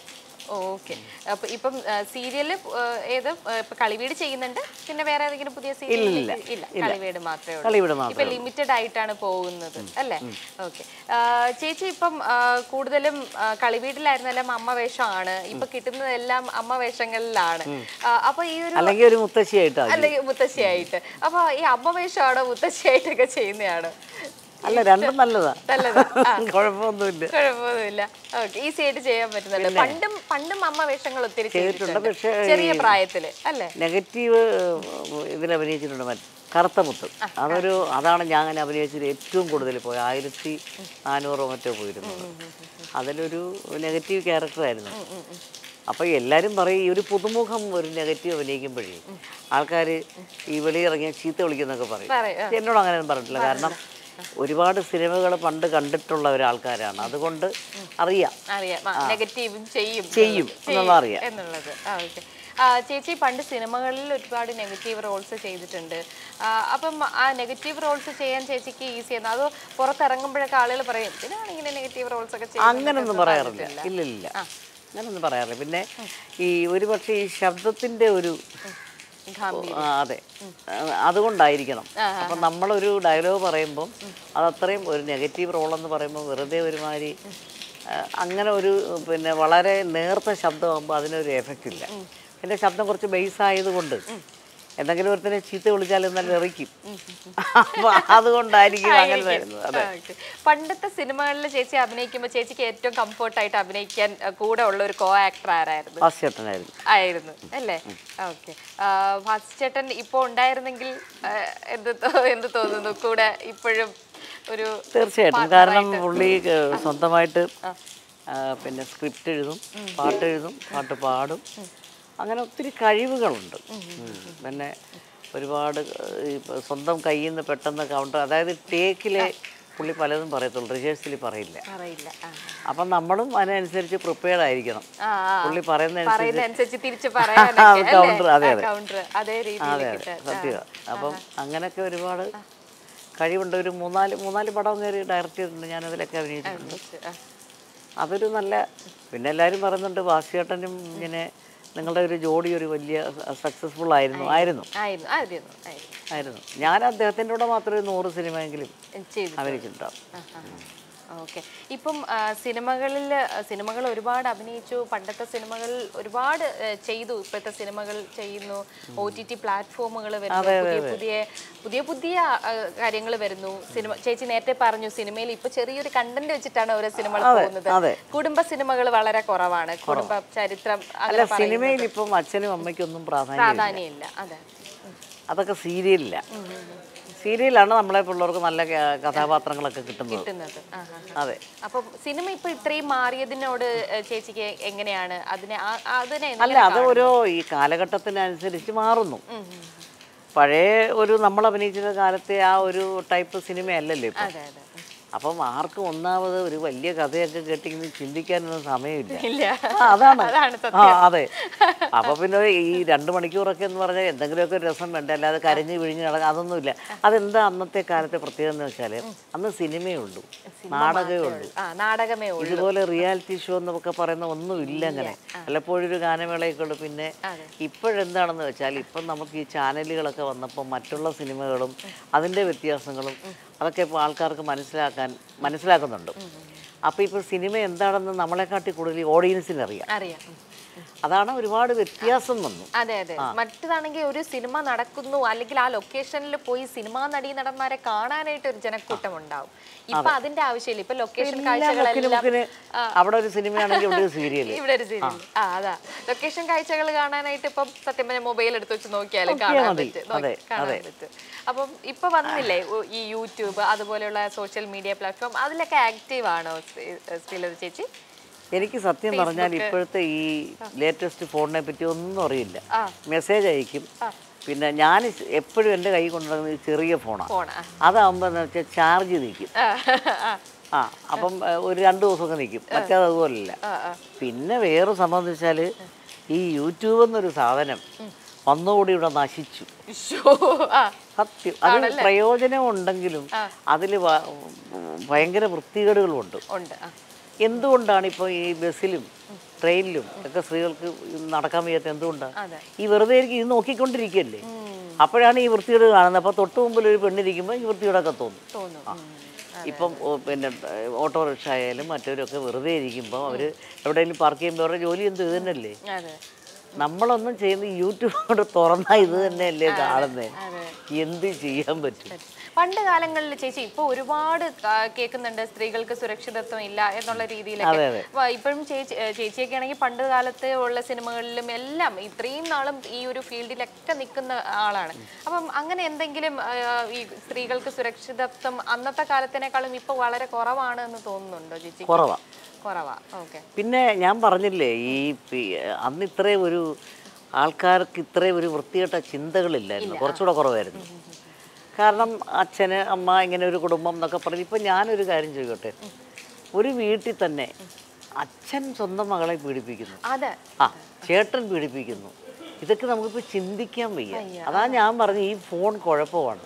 ഓക്കെ അപ്പൊ ഇപ്പം സീരിയല് ഏത് ആ, ഇപ്പൊ കളിവീട് ചെയ്യുന്നുണ്ട് പിന്നെ വേറെ ഏതെങ്കിലും പുതിയ സീരിയൽ ഇല്ലില്ല. ഇല്ല കളിവീട് മാത്രമേ ഉള്ളൂ കളിവിടെ മാത്രമേ ഇപ്പൊ ലിമിറ്റഡ് ആയിട്ടാണ് പോകുന്നത് അല്ലേ ഓക്കെ ചേച്ചി ഇപ്പം ആ, കൂടുതലും ആ, കളിവീട്ടിലായിരുന്നാലും അമ്മ വേഷമാണ് ഇപ്പൊ കിട്ടുന്നതെല്ലാം അമ്മ വേഷങ്ങളിലാണ് ആ, അപ്പൊ ഈ ഒരു അല്ലെങ്കിൽ ഒരു മുത്തശ്ശിയായിട്ടാണ് അല്ലെങ്കിൽ മുത്തശ്ശിയായിട്ട് അപ്പൊ ഈ അമ്മ വേഷമാണോ മുത്തശ്ശിയായിട്ടൊക്കെ ചെയ്യുന്നതാണോ അല്ല രണ്ടും നല്ലതാ നല്ലതാ ആ. കുഴപ്പമൊന്നുമില്ല കുഴപ്പമൊന്നുമില്ല ഓക്കെ ഈസി ആയിട്ട് ചെയ്യാൻ പറ്റുന്നുണ്ട് പണ്ടും പണ്ടും അമ്മ വേഷങ്ങൾ ഒത്തിരി ചെയ്തിട്ടുണ്ട്. ചെയ്തിട്ടുണ്ട് പക്ഷേ ചെറിയ പ്രായത്തില് അല്ലേ നെഗറ്റീവ് ഇതിൽ അഭിനയിച്ചിട്ടുണ്ട് മറ്റ് കറുത്ത മുത്ത് അതൊരു അതാണ് ഞാൻ അങ്ങനെ അഭിനയിച്ചത് ഏറ്റവും കൂടുതൽ പോയി ആയിരത്തി നാനൂറോ മറ്റോ പോയിരുന്നത് അതിലൊരു നെഗറ്റീവ് ക്യാരക്ടറായിരുന്നു അപ്പോൾ എല്ലാവരും പറയും ഈ ഒരു പുതുമുഖം ഒരു നെഗറ്റീവ് അഭിനയിക്കുമ്പോഴേ ആൾക്കാർ ഈ വെളിയിറങ്ങിയ ചീത്ത വിളിക്കുന്നൊക്കെ പറയും പറയും, പക്ഷേ എന്നോട് അങ്ങനെയൊന്നും പറഞ്ഞിട്ടില്ല കാരണം ഒരുപാട് സിനിമകൾ പണ്ട് കണ്ടിട്ടുള്ള ഒരാൾക്കാരാണ് അതുകൊണ്ട് അറിയാം അറിയാം നെഗറ്റീവും ചെയ്യും ചെയ്യും എന്നുള്ളത്. എന്നുള്ളത് അറിയാം. എന്നുള്ളത് ആ ഓക്കെ ചേച്ചി പണ്ട് സിനിമകളിൽ ഒരുപാട് നെഗറ്റീവ് റോൾസ് ചെയ്തിട്ടുണ്ട് ആ, അപ്പം ആ നെഗറ്റീവ് റോൾസ് ചെയ്യാൻ ചേച്ചിക്ക് ഈസി ആണ് അത് പുറത്തിറങ്ങുമ്പോഴൊക്കെ ആളുകൾ പറയും ഇതിനാണ് ഇങ്ങനെ നെഗറ്റീവ് റോൾസ് ഒക്കെ ചെയ്യുന്നത് അങ്ങനൊന്നും എന്നൊന്നും പറയാറില്ല പറഞ്ഞിട്ടില്ല. ഇല്ല ഇല്ല അങ്ങനൊന്നും പറയാറില്ല പിന്നെ ഈ ഒരു പക്ഷേ ഈ ശബ്ദത്തിൻ്റെ ഒരു ഗാംഭീര്യം. ആ, അതെ ആ, അതുകൊണ്ടായിരിക്കണം അപ്പം നമ്മളൊരു ഡയലോഗ് പറയുമ്പം അതത്രയും ഒരു നെഗറ്റീവ് റോളെന്ന് പറയുമ്പോൾ വെറുതെ ഒരുമാതിരി ആ, അങ്ങനെ ഒരു പിന്നെ വളരെ നേർത്ത ശബ്ദമാകുമ്പോൾ അതിനൊരു എഫക്റ്റ് ഇല്ല എൻ്റെ ശബ്ദം കുറച്ച് ബേസ് ആയതുകൊണ്ട് എന്തെങ്കിലും ഒരുത്തനെ ചീത്ത വിളിച്ചാലും നല്ല എറിക്കും അപ്പോൾ അതുകൊണ്ടായിരിക്കും അങ്ങനെ വരുന്നത് അതെ ആ, okay. പണ്ടത്തെ സിനിമകളിൽ ചേച്ചി അഭിനയിക്കുമ്പോൾ ചേച്ചിക്ക് ഏറ്റവും കംഫർട്ടായിട്ട് അഭിനയിക്കാൻ ആ, കൂടെ ഉള്ള ഒരു കോ ആക്ടർ ആരായിരുന്നു ഫാസ്റ്റേട്ടനായിരുന്നു ആയിരുന്നു അല്ലേ ഓക്കെ ഭാസ്ചേട്ടൻ ഇപ്പോൾ ഉണ്ടായിരുന്നെങ്കിൽ ആ, എന്ത് തോ- എന്ത് തോന്നുന്നു കൂടെ ഇപ്പോഴും ഒരു തീർച്ചയായിട്ടും കാരണം പുള്ളി ഏഹ്, സ്വന്തമായിട്ട് ആ, പിന്നെ സ്ക്രിപ്റ്റ് എഴുതും പാട്ട് എഴുതും പാട്ട് പാടും അങ്ങനെ ഒത്തിരി കഴിവുകളുണ്ട് ഉം. പിന്നെ ഒരുപാട് ഏഹ്, ഈ പ- സ്വന്തം കയ്യിൽ നിന്ന് പെട്ടെന്ന് കൗണ്ടർ അതായത് ടേക്കിലെ പുള്ളി പലതും പറയത്തുള്ളൂ റിഹേഴ്സൽ പറയില്ല അറിയില്ല ആ. അപ്പം നമ്മളും അതിനനുസരിച്ച് പ്രിപ്പയർഡ് ആയിരിക്കണം ആ, ആ. പുള്ളി പറയുന്നതനുസരിച്ച് പറയുന്ന അനുസരിച്ച് തിരിച്ച് Counter, അതെ, അതെ. കൗണ്ടർ അതേ രീതിയിൽ അതെ അതെ കിട്ടാൻ സത്യമാണ് അപ്പം അങ്ങനെയൊക്കെ ഒരുപാട് കഴിവുണ്ട് ഒരു മൂന്നാല് മൂന്നാല് പടം കയറി ഡയറക്റ്റ് ചെയ്തിട്ടുണ്ട് ഞാനതിലൊക്കെ അഭിനയിച്ചിട്ടുണ്ട് ആ. അതൊരു നല്ല പിന്നെ എല്ലാവരും പറയുന്നുണ്ട് വാസിയേട്ടനും ഇങ്ങനെ നിങ്ങളുടെ ഒരു ജോഡി ഒരു വലിയ സക്സസ്ഫുൾ ആയിരുന്നു ആയിരുന്നു ആയിരുന്നു ആയിരുന്നു ആയിരുന്നു ആയിരുന്നു ഞാൻ അദ്ദേഹത്തിൻ്റെ കൂടെ മാത്രമേ നൂറ് സിനിമയെങ്കിലും ചെയ്തു അഭിനയിച്ചിട്ടുണ്ടാവും ഓക്കെ ഇപ്പം ആ, സിനിമകളിൽ ആ, സിനിമകൾ ഒരുപാട് അഭിനയിച്ചു പണ്ടത്തെ സിനിമകൾ ഒരുപാട് ആ, ചെയ്തു ഇപ്പോഴത്തെ സിനിമകൾ ചെയ്യുന്നു ഒ ടി ടി പ്ലാറ്റ്ഫോമുകൾ വരുന്നു പുതിയ പുതിയ പുതിയ പുതിയ കാര്യങ്ങൾ വരുന്നു സിനിമ ചേച്ചി നേരത്തെ പറഞ്ഞു സിനിമയിൽ ഇപ്പൊ ചെറിയൊരു കണ്ടന്റ് വെച്ചിട്ടാണ് ഓരോ സിനിമകൾ പോകുന്നത് അതെ. കുടുംബ സിനിമകൾ വളരെ കുറവാണ് കുടുംബ ചരിത്രം അല്ല അങ്ങനെ സിനിമയിൽ ഇപ്പം അച്ഛനും അമ്മയ്ക്കൊന്നും പ്രാധാന്യം പ്രാധാന്യമില്ല അതെ അതൊക്കെ സീരിയലില്ല സീരിയലാണ് നമ്മളെ പിള്ളേർക്ക് നല്ല ക- കഥാപാത്രങ്ങളൊക്കെ കിട്ടുന്നത് കിട്ടുന്നത് ആ, ആ, ആ. അതെ അപ്പൊ സിനിമ ഇപ്പൊ ഇത്രയും മാറിയതിനോട് ഏ, ചേച്ചിക്ക് എങ്ങനെയാണ് അതിനെ ആ- അതിനെ അല്ല എങ്ങനെ അത് ഓരോ ഈ കാലഘട്ടത്തിനനുസരിച്ച് മാറുന്നു പഴയ ഒരു നമ്മൾ അഭിനയിച്ചിരുന്ന കാലത്തെ ആ ഒരു ടൈപ്പ് സിനിമയല്ലല്ലോ ഇപ്പം അതെ അതെ അപ്പം ആർക്കും ഒന്നാമത് ഒരു വലിയ കഥയൊക്കെ കേട്ടിങ്ങനെ ചിന്തിക്കാനൊന്നും സമയമില്ല ഇല്ല ആ, അതാണ് അതാണ് ആ അതെ അപ്പൊ പിന്നെ ഈ രണ്ട് മണിക്കൂറൊക്കെ എന്ന് പറഞ്ഞാൽ എന്തെങ്കിലുമൊക്കെ ഒരു രസം വേണ്ട അല്ലാതെ കരഞ്ഞ് വിഴിഞ്ഞ് നടക്കുക അതൊന്നുമില്ല അതെന്താ അന്നത്തെ കാലത്തെ പ്രത്യേകത എന്ന് വെച്ചാൽ അന്ന് സിനിമയേ ഉള്ളൂ നാടകമേ ഉള്ളൂ ആ നാടകമേ ഉള്ളൂ ഇതുപോലെ റിയാലിറ്റി ഷോ എന്നൊക്കെ പറയുന്ന ഒന്നും ഇല്ല അങ്ങനെ വല്ലപ്പോഴും ഒരു ഗാനമേളയൊക്കെ ഉള്ളു പിന്നെ ഇപ്പോഴെന്താണെന്ന് വെച്ചാൽ ഇപ്പം നമുക്ക് ഈ ചാനലുകളൊക്കെ വന്നപ്പോൾ മറ്റുള്ള സിനിമകളും അതിൻ്റെ വ്യത്യാസങ്ങളും അതൊക്കെ ഇപ്പോൾ ആൾക്കാർക്ക് മനസ്സിലാക്കാൻ മനസ്സിലാക്കുന്നുണ്ട് അപ്പോൾ ഇപ്പോൾ സിനിമ എന്താണെന്ന് നമ്മളെക്കാട്ടി കൂടുതൽ ഓഡിയൻസിന് അറിയാം അറിയാം ഉം. അതാണ് ഒരുപാട് വ്യത്യാസം വന്നു അതെ അതെ മറ്റതാണെങ്കിൽ ഒരു സിനിമ നടക്കുന്നു അല്ലെങ്കിൽ ആ ലൊക്കേഷനിൽ പോയി സിനിമാ നടീ നടന്മാരെ കാണാനായിട്ട് ഒരു ജനക്കൂട്ടം ഉണ്ടാവും ഇപ്പൊ അതിന്റെ ആവശ്യമില്ല ഇപ്പൊ ലൊക്കേഷൻ എല്ലാ മുക്കിന് കാഴ്ചകളെല്ലാം മുക്കിന് അവിടെ ഒരു സിനിമയാണെങ്കിൽ ഇവിടെ ഒരു സീരിയൽ ഇവിടെ ഒരു സീരിയൽ ആ അതാ ലൊക്കേഷൻ കാഴ്ചകൾ കാണാനായിട്ട് ഇപ്പം സത്യം പറഞ്ഞ മൊബൈൽ എടുത്ത് വെച്ച് നോക്കിയാലും കാണാൻ മതി. പറ്റും നോക്കി- അതെ, കാണാൻ അതെ. പറ്റും അപ്പം ഇപ്പൊ വന്നില്ലേ ഉ- ഈ യൂട്യൂബ് അതുപോലെയുള്ള സോഷ്യൽ മീഡിയ പ്ലാറ്റ്ഫോം അതിലൊക്കെ ആക്റ്റീവ് ആണോ ശ്രീ- ശ്രീലത ചേച്ചി എനിക്ക് സത്യം പറഞ്ഞാൽ ഇപ്പോഴത്തെ ഈ ലേറ്റസ്റ്റ് ഫോണിനെ പറ്റി ഒന്നും അറിയില്ല ആ. മെസ്സേജ് അയക്കും പിന്നെ ഞാൻ എപ്പോഴും എൻ്റെ കൈ കൊണ്ടുവരുന്നത് ഈ ചെറിയ ഫോണാണ് ഫോൺ ആ അതാകുമ്പോൾ എന്ന് വെച്ചാൽ ചാർജ് നിൽക്കും ആ, ആ, ആ അപ്പം ഏഹ്, ഒരു രണ്ട് ദിവസമൊക്കെ നിൽക്കും മറ്റേത് അതുപോലല്ല ആ, ആ. പിന്നെ വേറെ സംഭവം എന്ന് വെച്ചാൽ ഈ യൂട്യൂബ് എന്നൊരു സാധനം വന്നുകൂടി ഇവിടെ നശിച്ചു ശ്ശോ, ആ സത്യം അത് പ്രയോജനം ഉണ്ടെങ്കിലും അതിൽ ഭയങ്കര വൃത്തികേടുകളുമുണ്ട് ഉണ്ട് ആ എന്തുകൊണ്ടാണ് ഇപ്പോൾ ഈ ബസ്സിലും ട്രെയിനിലും ഒക്കെ സ്ത്രീകൾക്ക് നടക്കാൻ വയ്യാത്ത എന്തുകൊണ്ടാണ് അതെ. ഈ വെറുതെ ഇരിക്കും ഇത് നോക്കിക്കൊണ്ടിരിക്കുകയല്ലേ അപ്പോഴാണ് ഈ വൃത്തികേട് കാണുന്നത് അപ്പോൾ തൊട്ട് മുമ്പിൽ ഒരു പെണ്ണിരിക്കുമ്പോൾ ഈ വൃത്തികേടൊക്കെ തോന്നും തോന്നും ഉം. ഇപ്പം ഓ, പിന്നെ ഏഹ്, ഓട്ടോറിക്ഷ ആയാലും മറ്റവരൊക്കെ വെറുതെ ഇരിക്കുമ്പോൾ അവർ എവിടെയെങ്കിലും പാർക്ക് ചെയ്യുമ്പോൾ അവരുടെ ജോലി എന്ത് ഇത് തന്നെയല്ലേ അതെ നമ്മളൊന്നും ചെയ്യുന്ന യൂട്യൂബ് കൊണ്ട് തുറന്നാൽ ഇത് തന്നെയല്ലേ കാണുന്നത് അതെ. എന്ത് ചെയ്യാൻ പറ്റും പണ്ട് കാലങ്ങളിൽ ചേച്ചി ഇപ്പൊ ഒരുപാട് കാ- കേൾക്കുന്നുണ്ട് സ്ത്രീകൾക്ക് സുരക്ഷിതത്വം ഇല്ല എന്നുള്ള രീതിയിലൊക്കെ അതെ, അതെ. വ- ഇപ്പോഴും ചേച്ചി ഏ, ചേച്ചിയൊക്കെ ആണെങ്കിൽ പണ്ട് കാലത്ത് ഉള്ള സിനിമകളിലും എല്ലാം ഇത്രയും നാളും ഈ ഒരു ഫീൽഡിലൊക്കെ നിൽക്കുന്ന ആളാണ് അപ്പം അങ്ങനെ എന്തെങ്കിലും ആ, ഈ സ്ത്രീകൾക്ക് സുരക്ഷിതത്വം അന്നത്തെ കാലത്തിനേക്കാളും ഇപ്പൊ വളരെ കുറവാണ് എന്ന് തോന്നുന്നുണ്ടോ ചേച്ചി കുറവാ കുറവാ ഓക്കെ പിന്നെ ഞാൻ പറഞ്ഞില്ലേ ഈ പി- അന്ന് ഇത്രയും ഒരു ആൾക്കാർക്ക് ഇത്രയും ഒരു വൃത്തികെട്ട ചിന്തകളില്ലായിരുന്നു കുറച്ചുകൂടെ കുറവായിരുന്നു കാരണം അച്ഛന് അമ്മ ഇങ്ങനെ ഒരു കുടുംബം എന്നൊക്കെ പറഞ്ഞ് ഇപ്പം ഞാനൊരു കാര്യം ചോദിക്കട്ടെ ഒരു വീട്ടിൽ തന്നെ അച്ഛൻ സ്വന്തം മകളെ പീഡിപ്പിക്കുന്നു അതെ ആ ചേട്ടൻ പീഡിപ്പിക്കുന്നു ഇതൊക്കെ നമുക്കിപ്പോൾ ചിന്തിക്കാൻ വയ്യ അതാ ഞാൻ പറഞ്ഞു ഈ ഫോൺ കുഴപ്പമാണ്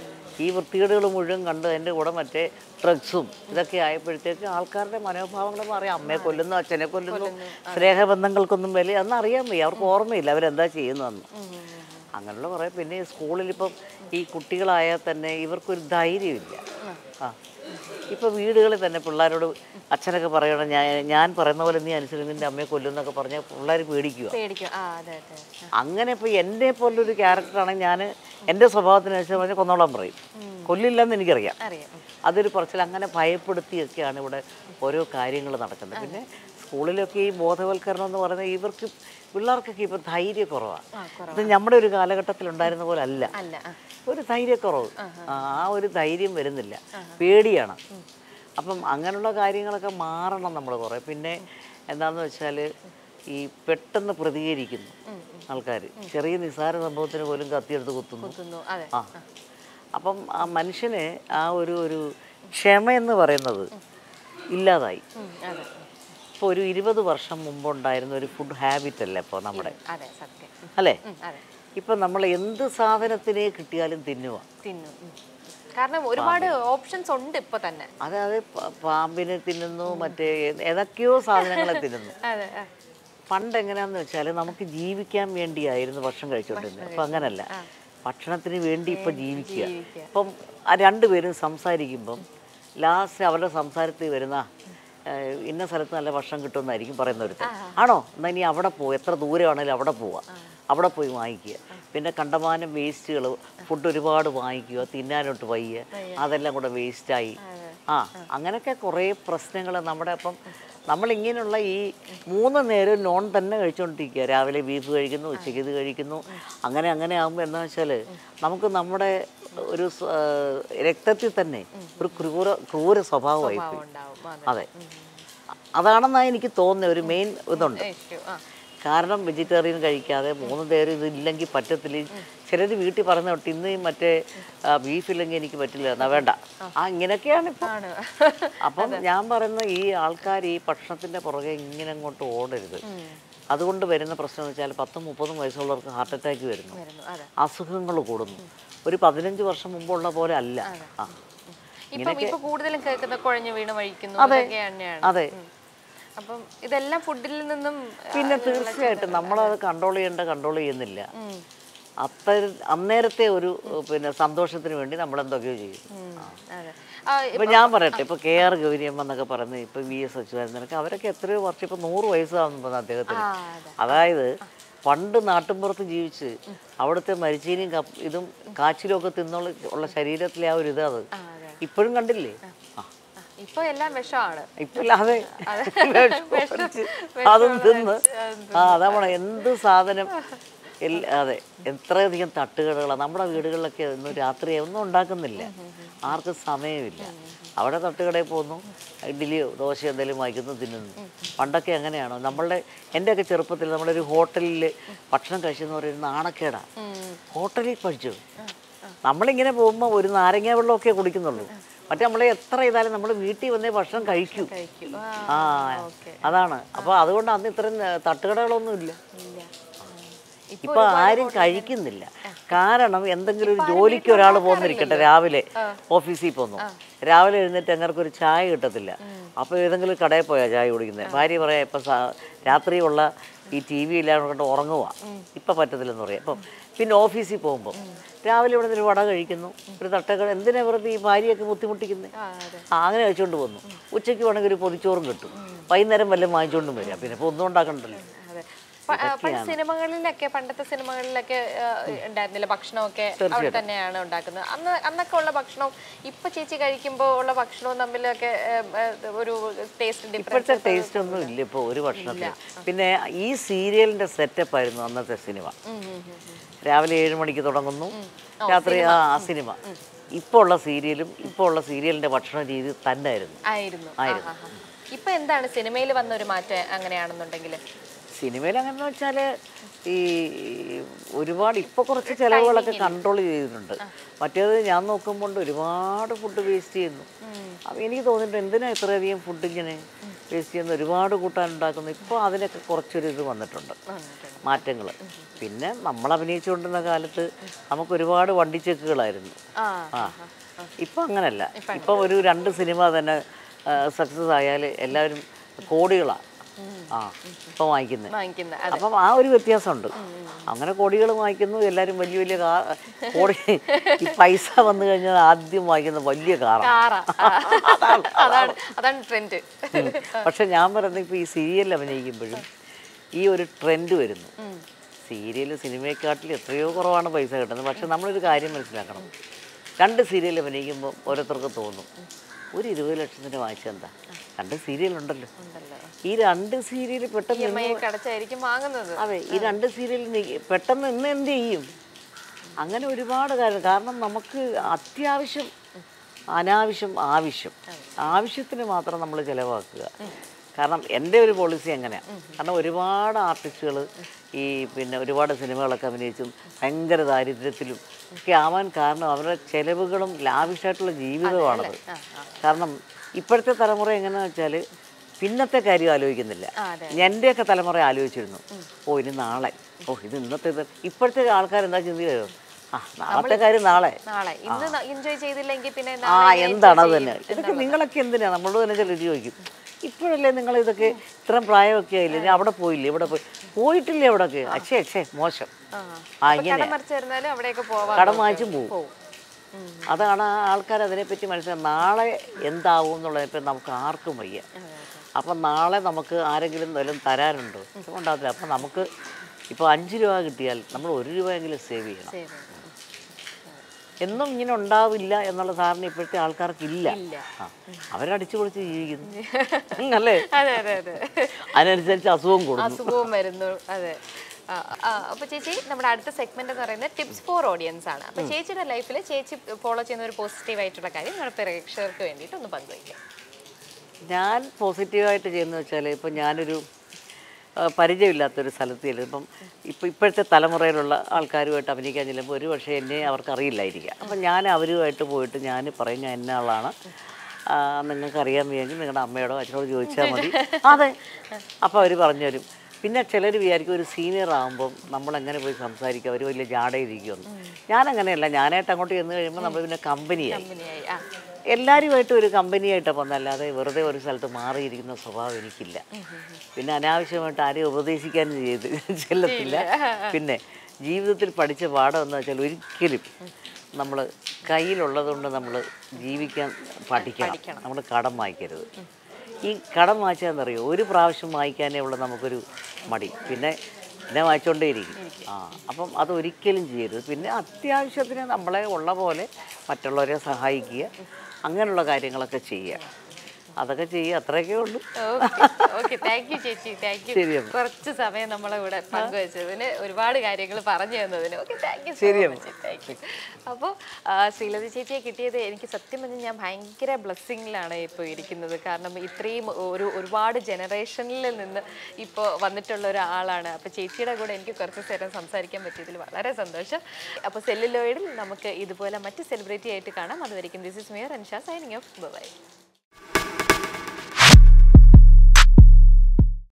ഈ വൃത്തികേടുകൾ മുഴുവൻ കണ്ട് അതിൻ്റെ കൂടെ മറ്റേ ഡ്രഗ്സും ഇതൊക്കെ ആയപ്പോഴത്തേക്ക് ആൾക്കാരുടെ മനോഭാവങ്ങൾ മാറി അമ്മയെ കൊല്ലുന്നു അച്ഛനെ കൊല്ലുന്നു സ്നേഹബന്ധങ്ങൾക്കൊന്നും വില അന്ന് അറിയാൻ വയ്യ അവർക്ക് ഓർമ്മയില്ല അവരെന്താ ചെയ്യുന്നതെന്ന് അങ്ങനെയുള്ള കുറേ പിന്നെ ഈ സ്കൂളിലിപ്പം ഈ കുട്ടികളായാൽ തന്നെ ഇവർക്കൊരു ധൈര്യമില്ല ആ ഇപ്പം വീടുകളിൽ തന്നെ പിള്ളേരോട് അച്ഛനൊക്കെ പറയണം ഞാൻ ഞാൻ പറയുന്ന പോലെ നീ അനുസരിച്ച് നിൻ്റെ അമ്മയെ കൊല്ലുന്നൊക്കെ പറഞ്ഞാൽ പിള്ളേർ പേടിക്കുക പേടിക്കും ആ അതെ അതെ അങ്ങനെ ഇപ്പോൾ എന്നെ പോലൊരു ക്യാരക്ടറാണെങ്കിൽ ഞാൻ എൻ്റെ സ്വഭാവത്തിനനുസരിച്ച് പറഞ്ഞാൽ കൊന്നോളാൻ പറയും കൊല്ലില്ലെന്ന് എനിക്കറിയാം അറിയാം ഉം. അതൊരു പറച്ചിൽ അങ്ങനെ ഭയപ്പെടുത്തിയൊക്കെയാണ് ഇവിടെ ഓരോ കാര്യങ്ങൾ നടക്കുന്നത് പിന്നെ സ്കൂളിലൊക്കെ ഈ ബോധവൽക്കരണം എന്ന് പറയുന്നത് ഇവർക്ക് പിള്ളേർക്കൊക്കെ ഇപ്പം ധൈര്യക്കുറവാണ് ഇത് നമ്മുടെ ഒരു കാലഘട്ടത്തിൽ ഉണ്ടായിരുന്ന പോലെ അല്ല അല്ല ആ. ഒരു ധൈര്യക്കുറവ് ആ ഒരു ധൈര്യം വരുന്നില്ല പേടിയാണ് അപ്പം അങ്ങനെയുള്ള കാര്യങ്ങളൊക്കെ മാറണം നമ്മൾ കുറേ പിന്നെ എന്താണെന്ന് വെച്ചാൽ ഈ പെട്ടെന്ന് പ്രതികരിക്കുന്നു ആൾക്കാർ ചെറിയ നിസ്സാര സംഭവത്തിന് പോലും കത്തിയെടുത്ത് കുത്തുന്നു കുത്തുന്നു അതെ ആ അപ്പം ആ മനുഷ്യന് ആ ഒരു ഒരു ക്ഷമ എന്ന് പറയുന്നത് ഇല്ലാതായി ഉം, അതെ ഇപ്പോൾ ഒരു ഇരുപത് വർഷം മുമ്പുണ്ടായിരുന്ന ഒരു ഫുഡ് ഹാബിറ്റ് അല്ലേ ഇപ്പോൾ നമ്മുടെ അതെ സത്യം ഉം, അല്ലേ ഉം, അതെ ഇപ്പം നമ്മൾ എന്ത് സാധനത്തിനെ കിട്ടിയാലും തിന്നുക തിന്നും ഉം. കാരണം ഒരുപാട് ഓപ്ഷൻസ് ഉണ്ട് ഇപ്പൊ തന്നെ അതായത് പ- പാമ്പിനെ തിന്നുന്നു മറ്റേ ഏതൊക്കെയോ സാധനങ്ങളെ തിന്നുന്നു അതെ ആ. പണ്ട് എങ്ങനെയാന്ന് വെച്ചാൽ നമുക്ക് ജീവിക്കാൻ വേണ്ടിയായിരുന്നു ഭക്ഷണം കഴിച്ചുകൊണ്ടിരുന്നത് അപ്പം അങ്ങനല്ല ഭക്ഷണത്തിന് വേണ്ടി ഇപ്പം ജീവിക്കുക ജീവിക്കുക. അപ്പം ആ രണ്ടുപേരും സംസാരിക്കുമ്പം ലാസ്റ്റ് അവരുടെ സംസാരത്തിൽ വരുന്ന ഏഹ്, ഇന്ന സ്ഥലത്ത് നല്ല ഭക്ഷണം കിട്ടുമെന്നായിരിക്കും പറയുന്ന ഒരുത്തൻ ആണോ എന്നാൽ ഇനി അവിടെ പോകും എത്ര ദൂരമാണെങ്കിലും അവിടെ പോവാം അവിടെ പോയി വാങ്ങിക്കുക പിന്നെ കണ്ടമാനം വേസ്റ്റുകൾ ഫുഡ് ഒരുപാട് വാങ്ങിക്കുക തിന്നാനോട്ട് വയ്യ അതെല്ലാം കൂടെ വേസ്റ്റായി ആ അങ്ങനെയൊക്കെ കുറേ പ്രശ്നങ്ങൾ നമ്മുടെ അപ്പം നമ്മളിങ്ങനെയുള്ള ഈ മൂന്ന് നേരം നോൺ തന്നെ കഴിച്ചുകൊണ്ടിരിക്കുക രാവിലെ ബീഫ് കഴിക്കുന്നു ഉച്ചയ്ക്ക് ഇത് കഴിക്കുന്നു അങ്ങനെ അങ്ങനെ ആകുമ്പോൾ എന്താ വെച്ചാൽ നമുക്ക് നമ്മുടെ ഒരു സ്വ- ആ, രക്തത്തിൽ തന്നെ ഒരു ക്രൂര ക്രൂര സ്വഭാവമായി പോയി ഉണ്ടാവും അതെ അതെ അതാണെന്നാണ് എനിക്ക് തോന്നുന്നത് ഒരു മെയിൻ ഇതുണ്ട് ഇഷ്യൂ ആ കാരണം വെജിറ്റേറിയൻ കഴിക്കാതെ മൂന്ന് നേരം ഇതില്ലെങ്കിൽ പറ്റത്തില്ല ചിലർ വീട്ടിൽ പറഞ്ഞ തൊട്ട് ഇന്ന് ഈ മറ്റേ ബീഫ് ഇല്ലെങ്കിൽ എനിക്ക് പറ്റില്ല എന്നാ വേണ്ട ആ ഇങ്ങനെയൊക്കെയാണ് ഇപ്പം ആണ് അപ്പം ഞാൻ പറയുന്ന ഈ ആൾക്കാർ ഈ ഭക്ഷണത്തിൻ്റെ പുറകെ ഇങ്ങനെ അങ്ങോട്ട് ഓടരുത് അതുകൊണ്ട് വരുന്ന പ്രശ്നം എന്ന് വെച്ചാൽ പത്തും മുപ്പതും വയസ്സുള്ളവർക്ക് ഹാർട്ട് അറ്റാക്ക് വരുന്നു വരുന്നു അതെ അസുഖങ്ങൾ കൂടുന്നു ഒരു പതിനഞ്ച് വർഷം മുമ്പുള്ള പോലെ അല്ല ആ ഇപ്പം ഇപ്പൊ കൂടുതലും കേൾക്കുന്ന കുഴഞ്ഞു വീണ് വഴിക്കുന്നു ഇതൊക്കെ തന്നെയാണ് അതെ അപ്പം ഇതെല്ലാം ഫുഡിൽ നിന്നും പിന്നെ തീർച്ചയായിട്ടും നമ്മളത് കൺട്രോൾ ചെയ്യേണ്ട കൺട്രോൾ ചെയ്യുന്നില്ല അത്ര അന്നേരത്തെ ഒരു ഏഹ്, പിന്നെ സന്തോഷത്തിന് വേണ്ടി നമ്മൾ എന്തൊക്കെയോ ചെയ്യും ഉം, അതെ ആ, ഇപ്പൊ ഞാൻ പറയട്ടെ ഇപ്പൊ കെ ആർ ഗൗരിയമ്മ എന്നൊക്കെ പറഞ്ഞ് ഇപ്പൊ വി എസ് അച്യുതാനന്ദനൊക്കെ അവരൊക്കെ എത്രയോ വർഷം ഇപ്പൊ നൂറ് വയസ്സാകുന്നു തോന്നുന്നു അദ്ദേഹത്തിന് ആ, അതെ. അതായത് പണ്ട് നാട്ടിൻപുറത്ത് ജീവിച്ച് അവിടുത്തെ മരിച്ചീനിയും കപ്പ് ഇതും കാച്ചിലും ഒക്കെ തിന്നുള്ള ഉള്ള ശരീരത്തിലെ ആ ഒരു ഇത് അത് ആ, അതെ. ഇപ്പോഴും കണ്ടില്ലേ ആ ആ, ഇപ്പൊ എല്ലാം വിഷമാണ് ഇപ്പൊ അതെ അതും തിന്ന് ആ അതാ പോണെ എന്ത് സാധനം എല്ല- അതെ എത്രയധികം തട്ടുകടകളാണ് നമ്മുടെ വീടുകളിലൊക്കെ ഒന്നും രാത്രി ഒന്നും ഉണ്ടാക്കുന്നില്ല ആർക്കും സമയമില്ല അവിടെ തട്ടുകടയിൽ പോകുന്നു ഇഡ്ഡലിയോ ദോശയോ എന്തെങ്കിലും വാങ്ങിക്കുന്നു തിന്നുന്നു പണ്ടൊക്കെ അങ്ങനെയാണോ നമ്മളുടെ എൻ്റെയൊക്കെ ചെറുപ്പത്തിൽ നമ്മുടെ ഒരു ഹോട്ടലിൽ ഭക്ഷണം കഴിച്ചെന്ന് പറയുന്നത് നാണക്കേടാണ് ഹോട്ടലിൽ കഴിച്ചു നമ്മളിങ്ങനെ പോകുമ്പോൾ ഒരു നാരങ്ങ വെള്ളമൊക്കെ കുടിക്കുന്നുള്ളൂ മറ്റേ നമ്മളെ എത്ര ചെയ്താലും നമ്മൾ വീട്ടിൽ വന്നേ ഭക്ഷണം കഴിക്കൂ കഴിക്കും ആ, ആ അതാണ് അപ്പോൾ അതുകൊണ്ട് അന്ന് ഇത്രയും ഏ, തട്ടുകടകളൊന്നും ഇല്ല ഇല്ല ഇപ്പൊ ആരും കഴിക്കുന്നില്ല കാരണം എന്തെങ്കിലും ഒരു ജോലിക്ക് ഒരാൾ പോകുന്നിരിക്കട്ടെ രാവിലെ ഓഫീസിൽ പോന്നു രാവിലെ എഴുന്നേറ്റ് അങ്ങർക്ക് ഒരു ചായ കിട്ടത്തില്ല അപ്പോൾ ഏതെങ്കിലും ഒരു കടയിൽ പോയാൽ ചായ കുടിക്കുന്നത് ഭാര്യ പറയാം ഇപ്പം രാത്രിയുള്ള ഈ ടി വി ഇല്ലാതെ കൊണ്ട് ഉറങ്ങുക ഇപ്പം പറ്റത്തില്ലെന്ന് പറയാം അപ്പം പിന്നെ ഓഫീസിൽ പോകുമ്പോൾ രാവിലെ ഇവിടെ നിന്ന് ഒരു വട കഴിക്കുന്നു ഒരു തട്ടക്കട എന്തിനാ വെറുതെ ഈ ഭാര്യയൊക്കെ ബുദ്ധിമുട്ടിക്കുന്നത് ആ അതെ ആ അങ്ങനെ കഴിച്ചുകൊണ്ട് വന്നു ഉച്ചയ്ക്ക് വേണമെങ്കിൽ ഒരു പൊതിച്ചോറും കിട്ടും വൈകുന്നേരം വല്ലതും വാങ്ങിച്ചുകൊണ്ടും വരിക പിന്നെ ഇപ്പോൾ ഒന്നും ഉണ്ടാക്കണ്ടല്ലോ അതെ പ- ആ, പണ്ട് സിനിമകളിലൊക്കെ പണ്ടത്തെ സിനിമകളിലൊക്കെ ആ, ഉണ്ടായിരുന്നില്ല ഭക്ഷണമൊക്കെ അവിടെ തന്നെയാണ് ഉണ്ടാക്കുന്നത് അന്ന് അന്നൊക്കെ ഉള്ള ഭക്ഷണവും ഇപ്പൊ ചേച്ചി കഴിക്കുമ്പോൾ ഉള്ള ഭക്ഷണവും തമ്മിലൊക്കെ ഏ, ഏ, ഒരു ടേസ്റ്റ് ഇപ്പോഴത്തെ ഡിഫറൻസ് ടേസ്റ്റ് ഒന്നും ഇല്ല ഇപ്പോൾ ഒരു ഭക്ഷണത്തിൽ പിന്നെ ഈ സീരിയലിൻ്റെ സെറ്റപ്പ് ആയിരുന്നു അന്നത്തെ സിനിമ രാവിലെ ഏഴ് മണിക്ക് തുടങ്ങുന്നു രാത്രി ആ ആ സിനിമ ഇപ്പോൾ ഉള്ള സീരിയലും ഇപ്പോൾ ഉള്ള സീരിയലിൻ്റെ ഭക്ഷണ രീതി തന്നെ ആയിരുന്നു ആയിരുന്നു ആ, ആ, ആ. ഇപ്പൊ എന്താണ് സിനിമയിൽ വന്ന ഒരു മാറ്റം അങ്ങനെയാണെന്നുണ്ടെങ്കിൽ സിനിമയിൽ അങ്ങനെ വെച്ചാൽ ഈ ഒരുപാട് ഇപ്പോൾ കുറച്ച് ചിലവുകളൊക്കെ കൺട്രോൾ ചെയ്തിട്ടുണ്ട് മറ്റേത് ഞാൻ നോക്കുമ്പോൾ ഒരുപാട് ഫുഡ് വേസ്റ്റ് ചെയ്യുന്നു അപ്പോൾ എനിക്ക് തോന്നിയിട്ട് എന്തിനാ ഇത്രയധികം ഫുഡ് ഇങ്ങനെ വേസ്റ്റ് ചെയ്യുന്ന ഒരുപാട് കൂട്ടാൻ ഉണ്ടാക്കുന്നു ഇപ്പോൾ അതിനൊക്കെ കുറച്ചൊരു ഇത് വന്നിട്ടുണ്ട് മാറ്റങ്ങൾ പിന്നെ നമ്മൾ അഭിനയിച്ചുകൊണ്ടിരുന്ന കാലത്ത് നമുക്ക് ഒരുപാട് വണ്ടിച്ചെക്കുകളായിരുന്നു ആ ആ ഇപ്പം അങ്ങനല്ല ഇപ്പം ഒരു രണ്ട് സിനിമ തന്നെ സക്സസ് ആയാൽ എല്ലാവരും കോടികളാണ് ആ ഇപ്പം വാങ്ങിക്കുന്നത് വാങ്ങിക്കുന്ന അപ്പം ആ ഒരു വ്യത്യാസമുണ്ട് അങ്ങനെ കോടികൾ വാങ്ങിക്കുന്നു എല്ലാവരും വലിയ വലിയ കാർ കോടി ഈ പൈസ വന്നു കഴിഞ്ഞാൽ ആദ്യം വാങ്ങിക്കുന്ന വലിയ കാറാണ് കാറ അതാണ് അതാണ് ട്രെൻഡ് പക്ഷെ ഞാൻ പറയുന്നത് ഇപ്പോൾ ഈ സീരിയലിൽ അഭിനയിക്കുമ്പോഴും ഈ ഒരു ട്രെൻഡ് വരുന്നു സീരിയൽ സിനിമയെക്കാട്ടിൽ എത്രയോ കുറവാണ് പൈസ കിട്ടുന്നത് പക്ഷെ നമ്മളൊരു കാര്യം മനസ്സിലാക്കണം രണ്ട് സീരിയൽ അഭിനയിക്കുമ്പോൾ ഓരോരുത്തർക്ക് തോന്നും ഒരു ഇരുപത് ലക്ഷത്തിന് വാങ്ങിച്ചെന്താ രണ്ട് സീരിയലുണ്ടല്ലോ ഈ രണ്ട് സീരിയൽ പെട്ടെന്ന് ഇ എം ഐ ഒക്കെ അടച്ചായിരിക്കും വാങ്ങുന്നത് അതെ ഈ രണ്ട് സീരിയൽ പെട്ടെന്ന് ഇന്ന് എന്ത് ചെയ്യും അങ്ങനെ ഒരുപാട് കാര്യം കാരണം നമുക്ക് അത്യാവശ്യം അനാവശ്യം ആവശ്യം ആവശ്യത്തിന് മാത്രം നമ്മൾ ചിലവാക്കുക കാരണം എൻ്റെ ഒരു പോളിസി എങ്ങനെയാണ് കാരണം ഒരുപാട് ആർട്ടിസ്റ്റുകൾ ഈ പിന്നെ ഒരുപാട് സിനിമകളൊക്കെ അഭിനയിച്ചും ഭയങ്കര ദാരിദ്ര്യത്തിലും ഒക്കെ ആവാൻ കാരണം അവരുടെ ചിലവുകളും ലാവിഷായിട്ടുള്ള ജീവിതമാണത് കാരണം ഇപ്പോഴത്തെ തലമുറ എങ്ങനെയാണെന്ന് വെച്ചാൽ പിന്നത്തെ കാര്യം ആലോചിക്കുന്നില്ല ആ, അതെ. എൻ്റെയൊക്കെ തലമുറ ആലോചിച്ചിരുന്നു ഓ ഇനി നാളെ ഓ ഇത് ഇന്നത്തെ ഇത് ഇപ്പോഴത്തെ ആൾക്കാർ എന്താ ചിന്തിക്കുന്നത് ആ നാളത്തെ കാര്യം നാളെ നാളെ ഇന്ന് എൻജോയ് ചെയ്തില്ലെങ്കിൽ പിന്നെ ആ നാളെ എന്താണ് അത് തന്നെ ഇതൊക്കെ നിങ്ങളൊക്കെ എന്തിനാ നമ്മളോട് തന്നെ ചിലർ ചോദിക്കും ഇപ്പോഴല്ലേ നിങ്ങൾ ഇതൊക്കെ ഇത്രയും പ്രായമൊക്കെ ആയില്ലേ ഇനി അവിടെ പോയില്ലേ ഇവിടെ പോയി പോയിട്ടില്ലേ അവിടെയൊക്കെ അച്ഛേ അച്ഛേ മോശം ആ. ആ അപ്പൊ ഇങ്ങനെ കടം മറിച്ചിരുന്നാലും അവിടെയൊക്കെ പോവാം കടം വാങ്ങിച്ചും പോവും അതാണ് ആ ആൾക്കാർ അതിനെപ്പറ്റി മനസ്സിലാക്കുക നാളെ എന്താവും എന്നുള്ളതിനെപ്പറ്റി നമുക്ക് ആർക്കും വയ്യ അപ്പം നാളെ നമുക്ക് ആരെങ്കിലും വല്ലതും തരാനുണ്ടോ ഉണ്ടാകത്തില്ല അപ്പം നമുക്ക് ഇപ്പോൾ അഞ്ച് രൂപ കിട്ടിയാൽ നമ്മൾ ഒരു രൂപയെങ്കിലും സേവ് ചെയ്യണം ശരി. എന്നും ഇങ്ങനെ ഉണ്ടാവില്ല എന്നുള്ള ധാരണ ഇപ്പോഴത്തെ ആൾക്കാർക്കില്ല ഇല്ല. ആ അവരടിച്ചു പൊളിച്ച് ജീവിക്കുന്നു അല്ലേ അതെ അതെ അതെ അതിനനുസരിച്ച് അസുഖം കൊടുക്കും അസുഖവും വരുന്നു അതെ ആ, ആ, അപ്പൊ ചേച്ചി നമ്മുടെ അടുത്ത സെഗ്മെന്റ് എന്ന് പറയുന്നത് ടിപ്സ് ഫോർ ഓഡിയൻസ് ആണ് അപ്പൊ ചേച്ചിയുടെ ലൈഫിൽ ചേച്ചി ഫോളോ ചെയ്യുന്ന ഒരു പോസിറ്റീവ് ആയിട്ടുള്ള കാര്യം നമ്മുടെ പ്രേക്ഷകർക്ക് വേണ്ടിയിട്ട് ഒന്ന് പങ്കുവയ്ക്കാം ഞാൻ പോസിറ്റീവായിട്ട് ചെയ്യുന്നത് വെച്ചാൽ ഇപ്പം ഞാനൊരു ആ, പരിചയമില്ലാത്തൊരു സ്ഥലത്ത് ചെല്ലും ഇപ്പം ഇപ്പം ഇപ്പോഴത്തെ തലമുറയിലുള്ള ആൾക്കാരുമായിട്ട് അഭിനയിക്കാൻ ചെല്ലുമ്പോൾ ഒരു പക്ഷേ എന്നെ അവർക്ക് അറിയില്ലായിരിക്കാം അപ്പം ഞാൻ അവരുമായിട്ട് പോയിട്ട് ഞാൻ പറയും ഞാൻ എന്ന ആളാണ് ആ, നിങ്ങൾക്ക് അറിയാൻ വയ്യെങ്കിൽ നിങ്ങളുടെ അമ്മയോടോ അച്ഛനോട് ചോദിച്ചാൽ മതി അതെ അപ്പോൾ അവർ പറഞ്ഞുതരും പിന്നെ ചിലർ വിചാരിക്കും ഒരു സീനിയർ ആകുമ്പം നമ്മൾ എങ്ങനെ പോയി സംസാരിക്കുക അവർ വലിയ ജാടയിരിക്കുമെന്ന് ഞാനങ്ങനെയല്ല ഞാനായിട്ട് അങ്ങോട്ട് ചെന്ന് കഴിയുമ്പോൾ നമ്മൾ പിന്നെ കമ്പനിയായി കമ്പനിയായി ആ എല്ലാവരുമായിട്ട് ഒരു കമ്പനിയായിട്ട് വന്നല്ലാതെ വെറുതെ ഒരു സ്ഥലത്ത് മാറിയിരിക്കുന്ന സ്വഭാവം എനിക്കില്ല പിന്നെ അനാവശ്യമായിട്ട് ആരെയും ഉപദേശിക്കാൻ ചെയ്ത് ചെല്ലത്തില്ല പിന്നെ ജീവിതത്തിൽ പഠിച്ച പാഠം എന്ന് വെച്ചാൽ ഒരിക്കലും നമ്മൾ കയ്യിലുള്ളതുകൊണ്ട് നമ്മൾ ജീവിക്കാൻ പഠിക്കണം നമ്മൾ കടം വാങ്ങിക്കരുത് ഈ കടം വാങ്ങിച്ചാന്നറിയോ ഒരു പ്രാവശ്യം വാങ്ങിക്കാനേ ഉള്ള നമുക്കൊരു മടി പിന്നെ പിന്നെ വായിച്ചുകൊണ്ടേയിരിക്കും ആ അപ്പം അത് ഒരിക്കലും ചെയ്യരുത് പിന്നെ അത്യാവശ്യത്തിന് നമ്മളെ ഉള്ള പോലെ മറ്റുള്ളവരെ സഹായിക്കുക അങ്ങനെയുള്ള കാര്യങ്ങളൊക്കെ ചെയ്യുക അതൊക്കെ ചെയ്യുക അത്രയൊക്കെ ഉള്ളൂ ഓക്കെ താങ്ക് യു ചേച്ചി താങ്ക് യു ശരി അമ്മ. കുറച്ച് സമയം നമ്മളെ ഇവിടെ പങ്കുവച്ചതിന് ഒരുപാട് കാര്യങ്ങൾ പറഞ്ഞു തന്നതിന് ഓക്കെ താങ്ക് യു ശരി സോ അമ്മ. മച്ച് താങ്ക് യു അപ്പോൾ ശ്രീലത ചേച്ചിയെ കിട്ടിയത് എനിക്ക് സത്യം പറഞ്ഞാൽ ഞാൻ ഭയങ്കര ബ്ലെസ്സിങ്ങിലാണ് ഇപ്പോൾ ഇരിക്കുന്നത് കാരണം ഇത്രയും ഒരു ഒരുപാട് ജനറേഷനിൽ നിന്ന് ഇപ്പോൾ വന്നിട്ടുള്ള ഒരാളാണ് അപ്പോൾ ചേച്ചിയുടെ കൂടെ എനിക്ക് കുറച്ച് നേരം സംസാരിക്കാൻ പറ്റിയതിൽ വളരെ സന്തോഷം അപ്പോൾ സെല്ലുലോയിഡിൽ നമുക്ക് ഇതുപോലെ മറ്റ് സെലിബ്രിറ്റി ആയിട്ട് കാണാം അതുവരെയും ദിസ് ഇസ് മിയർ അൻഷാ സൈനിങ് ഓഫ് ബൈ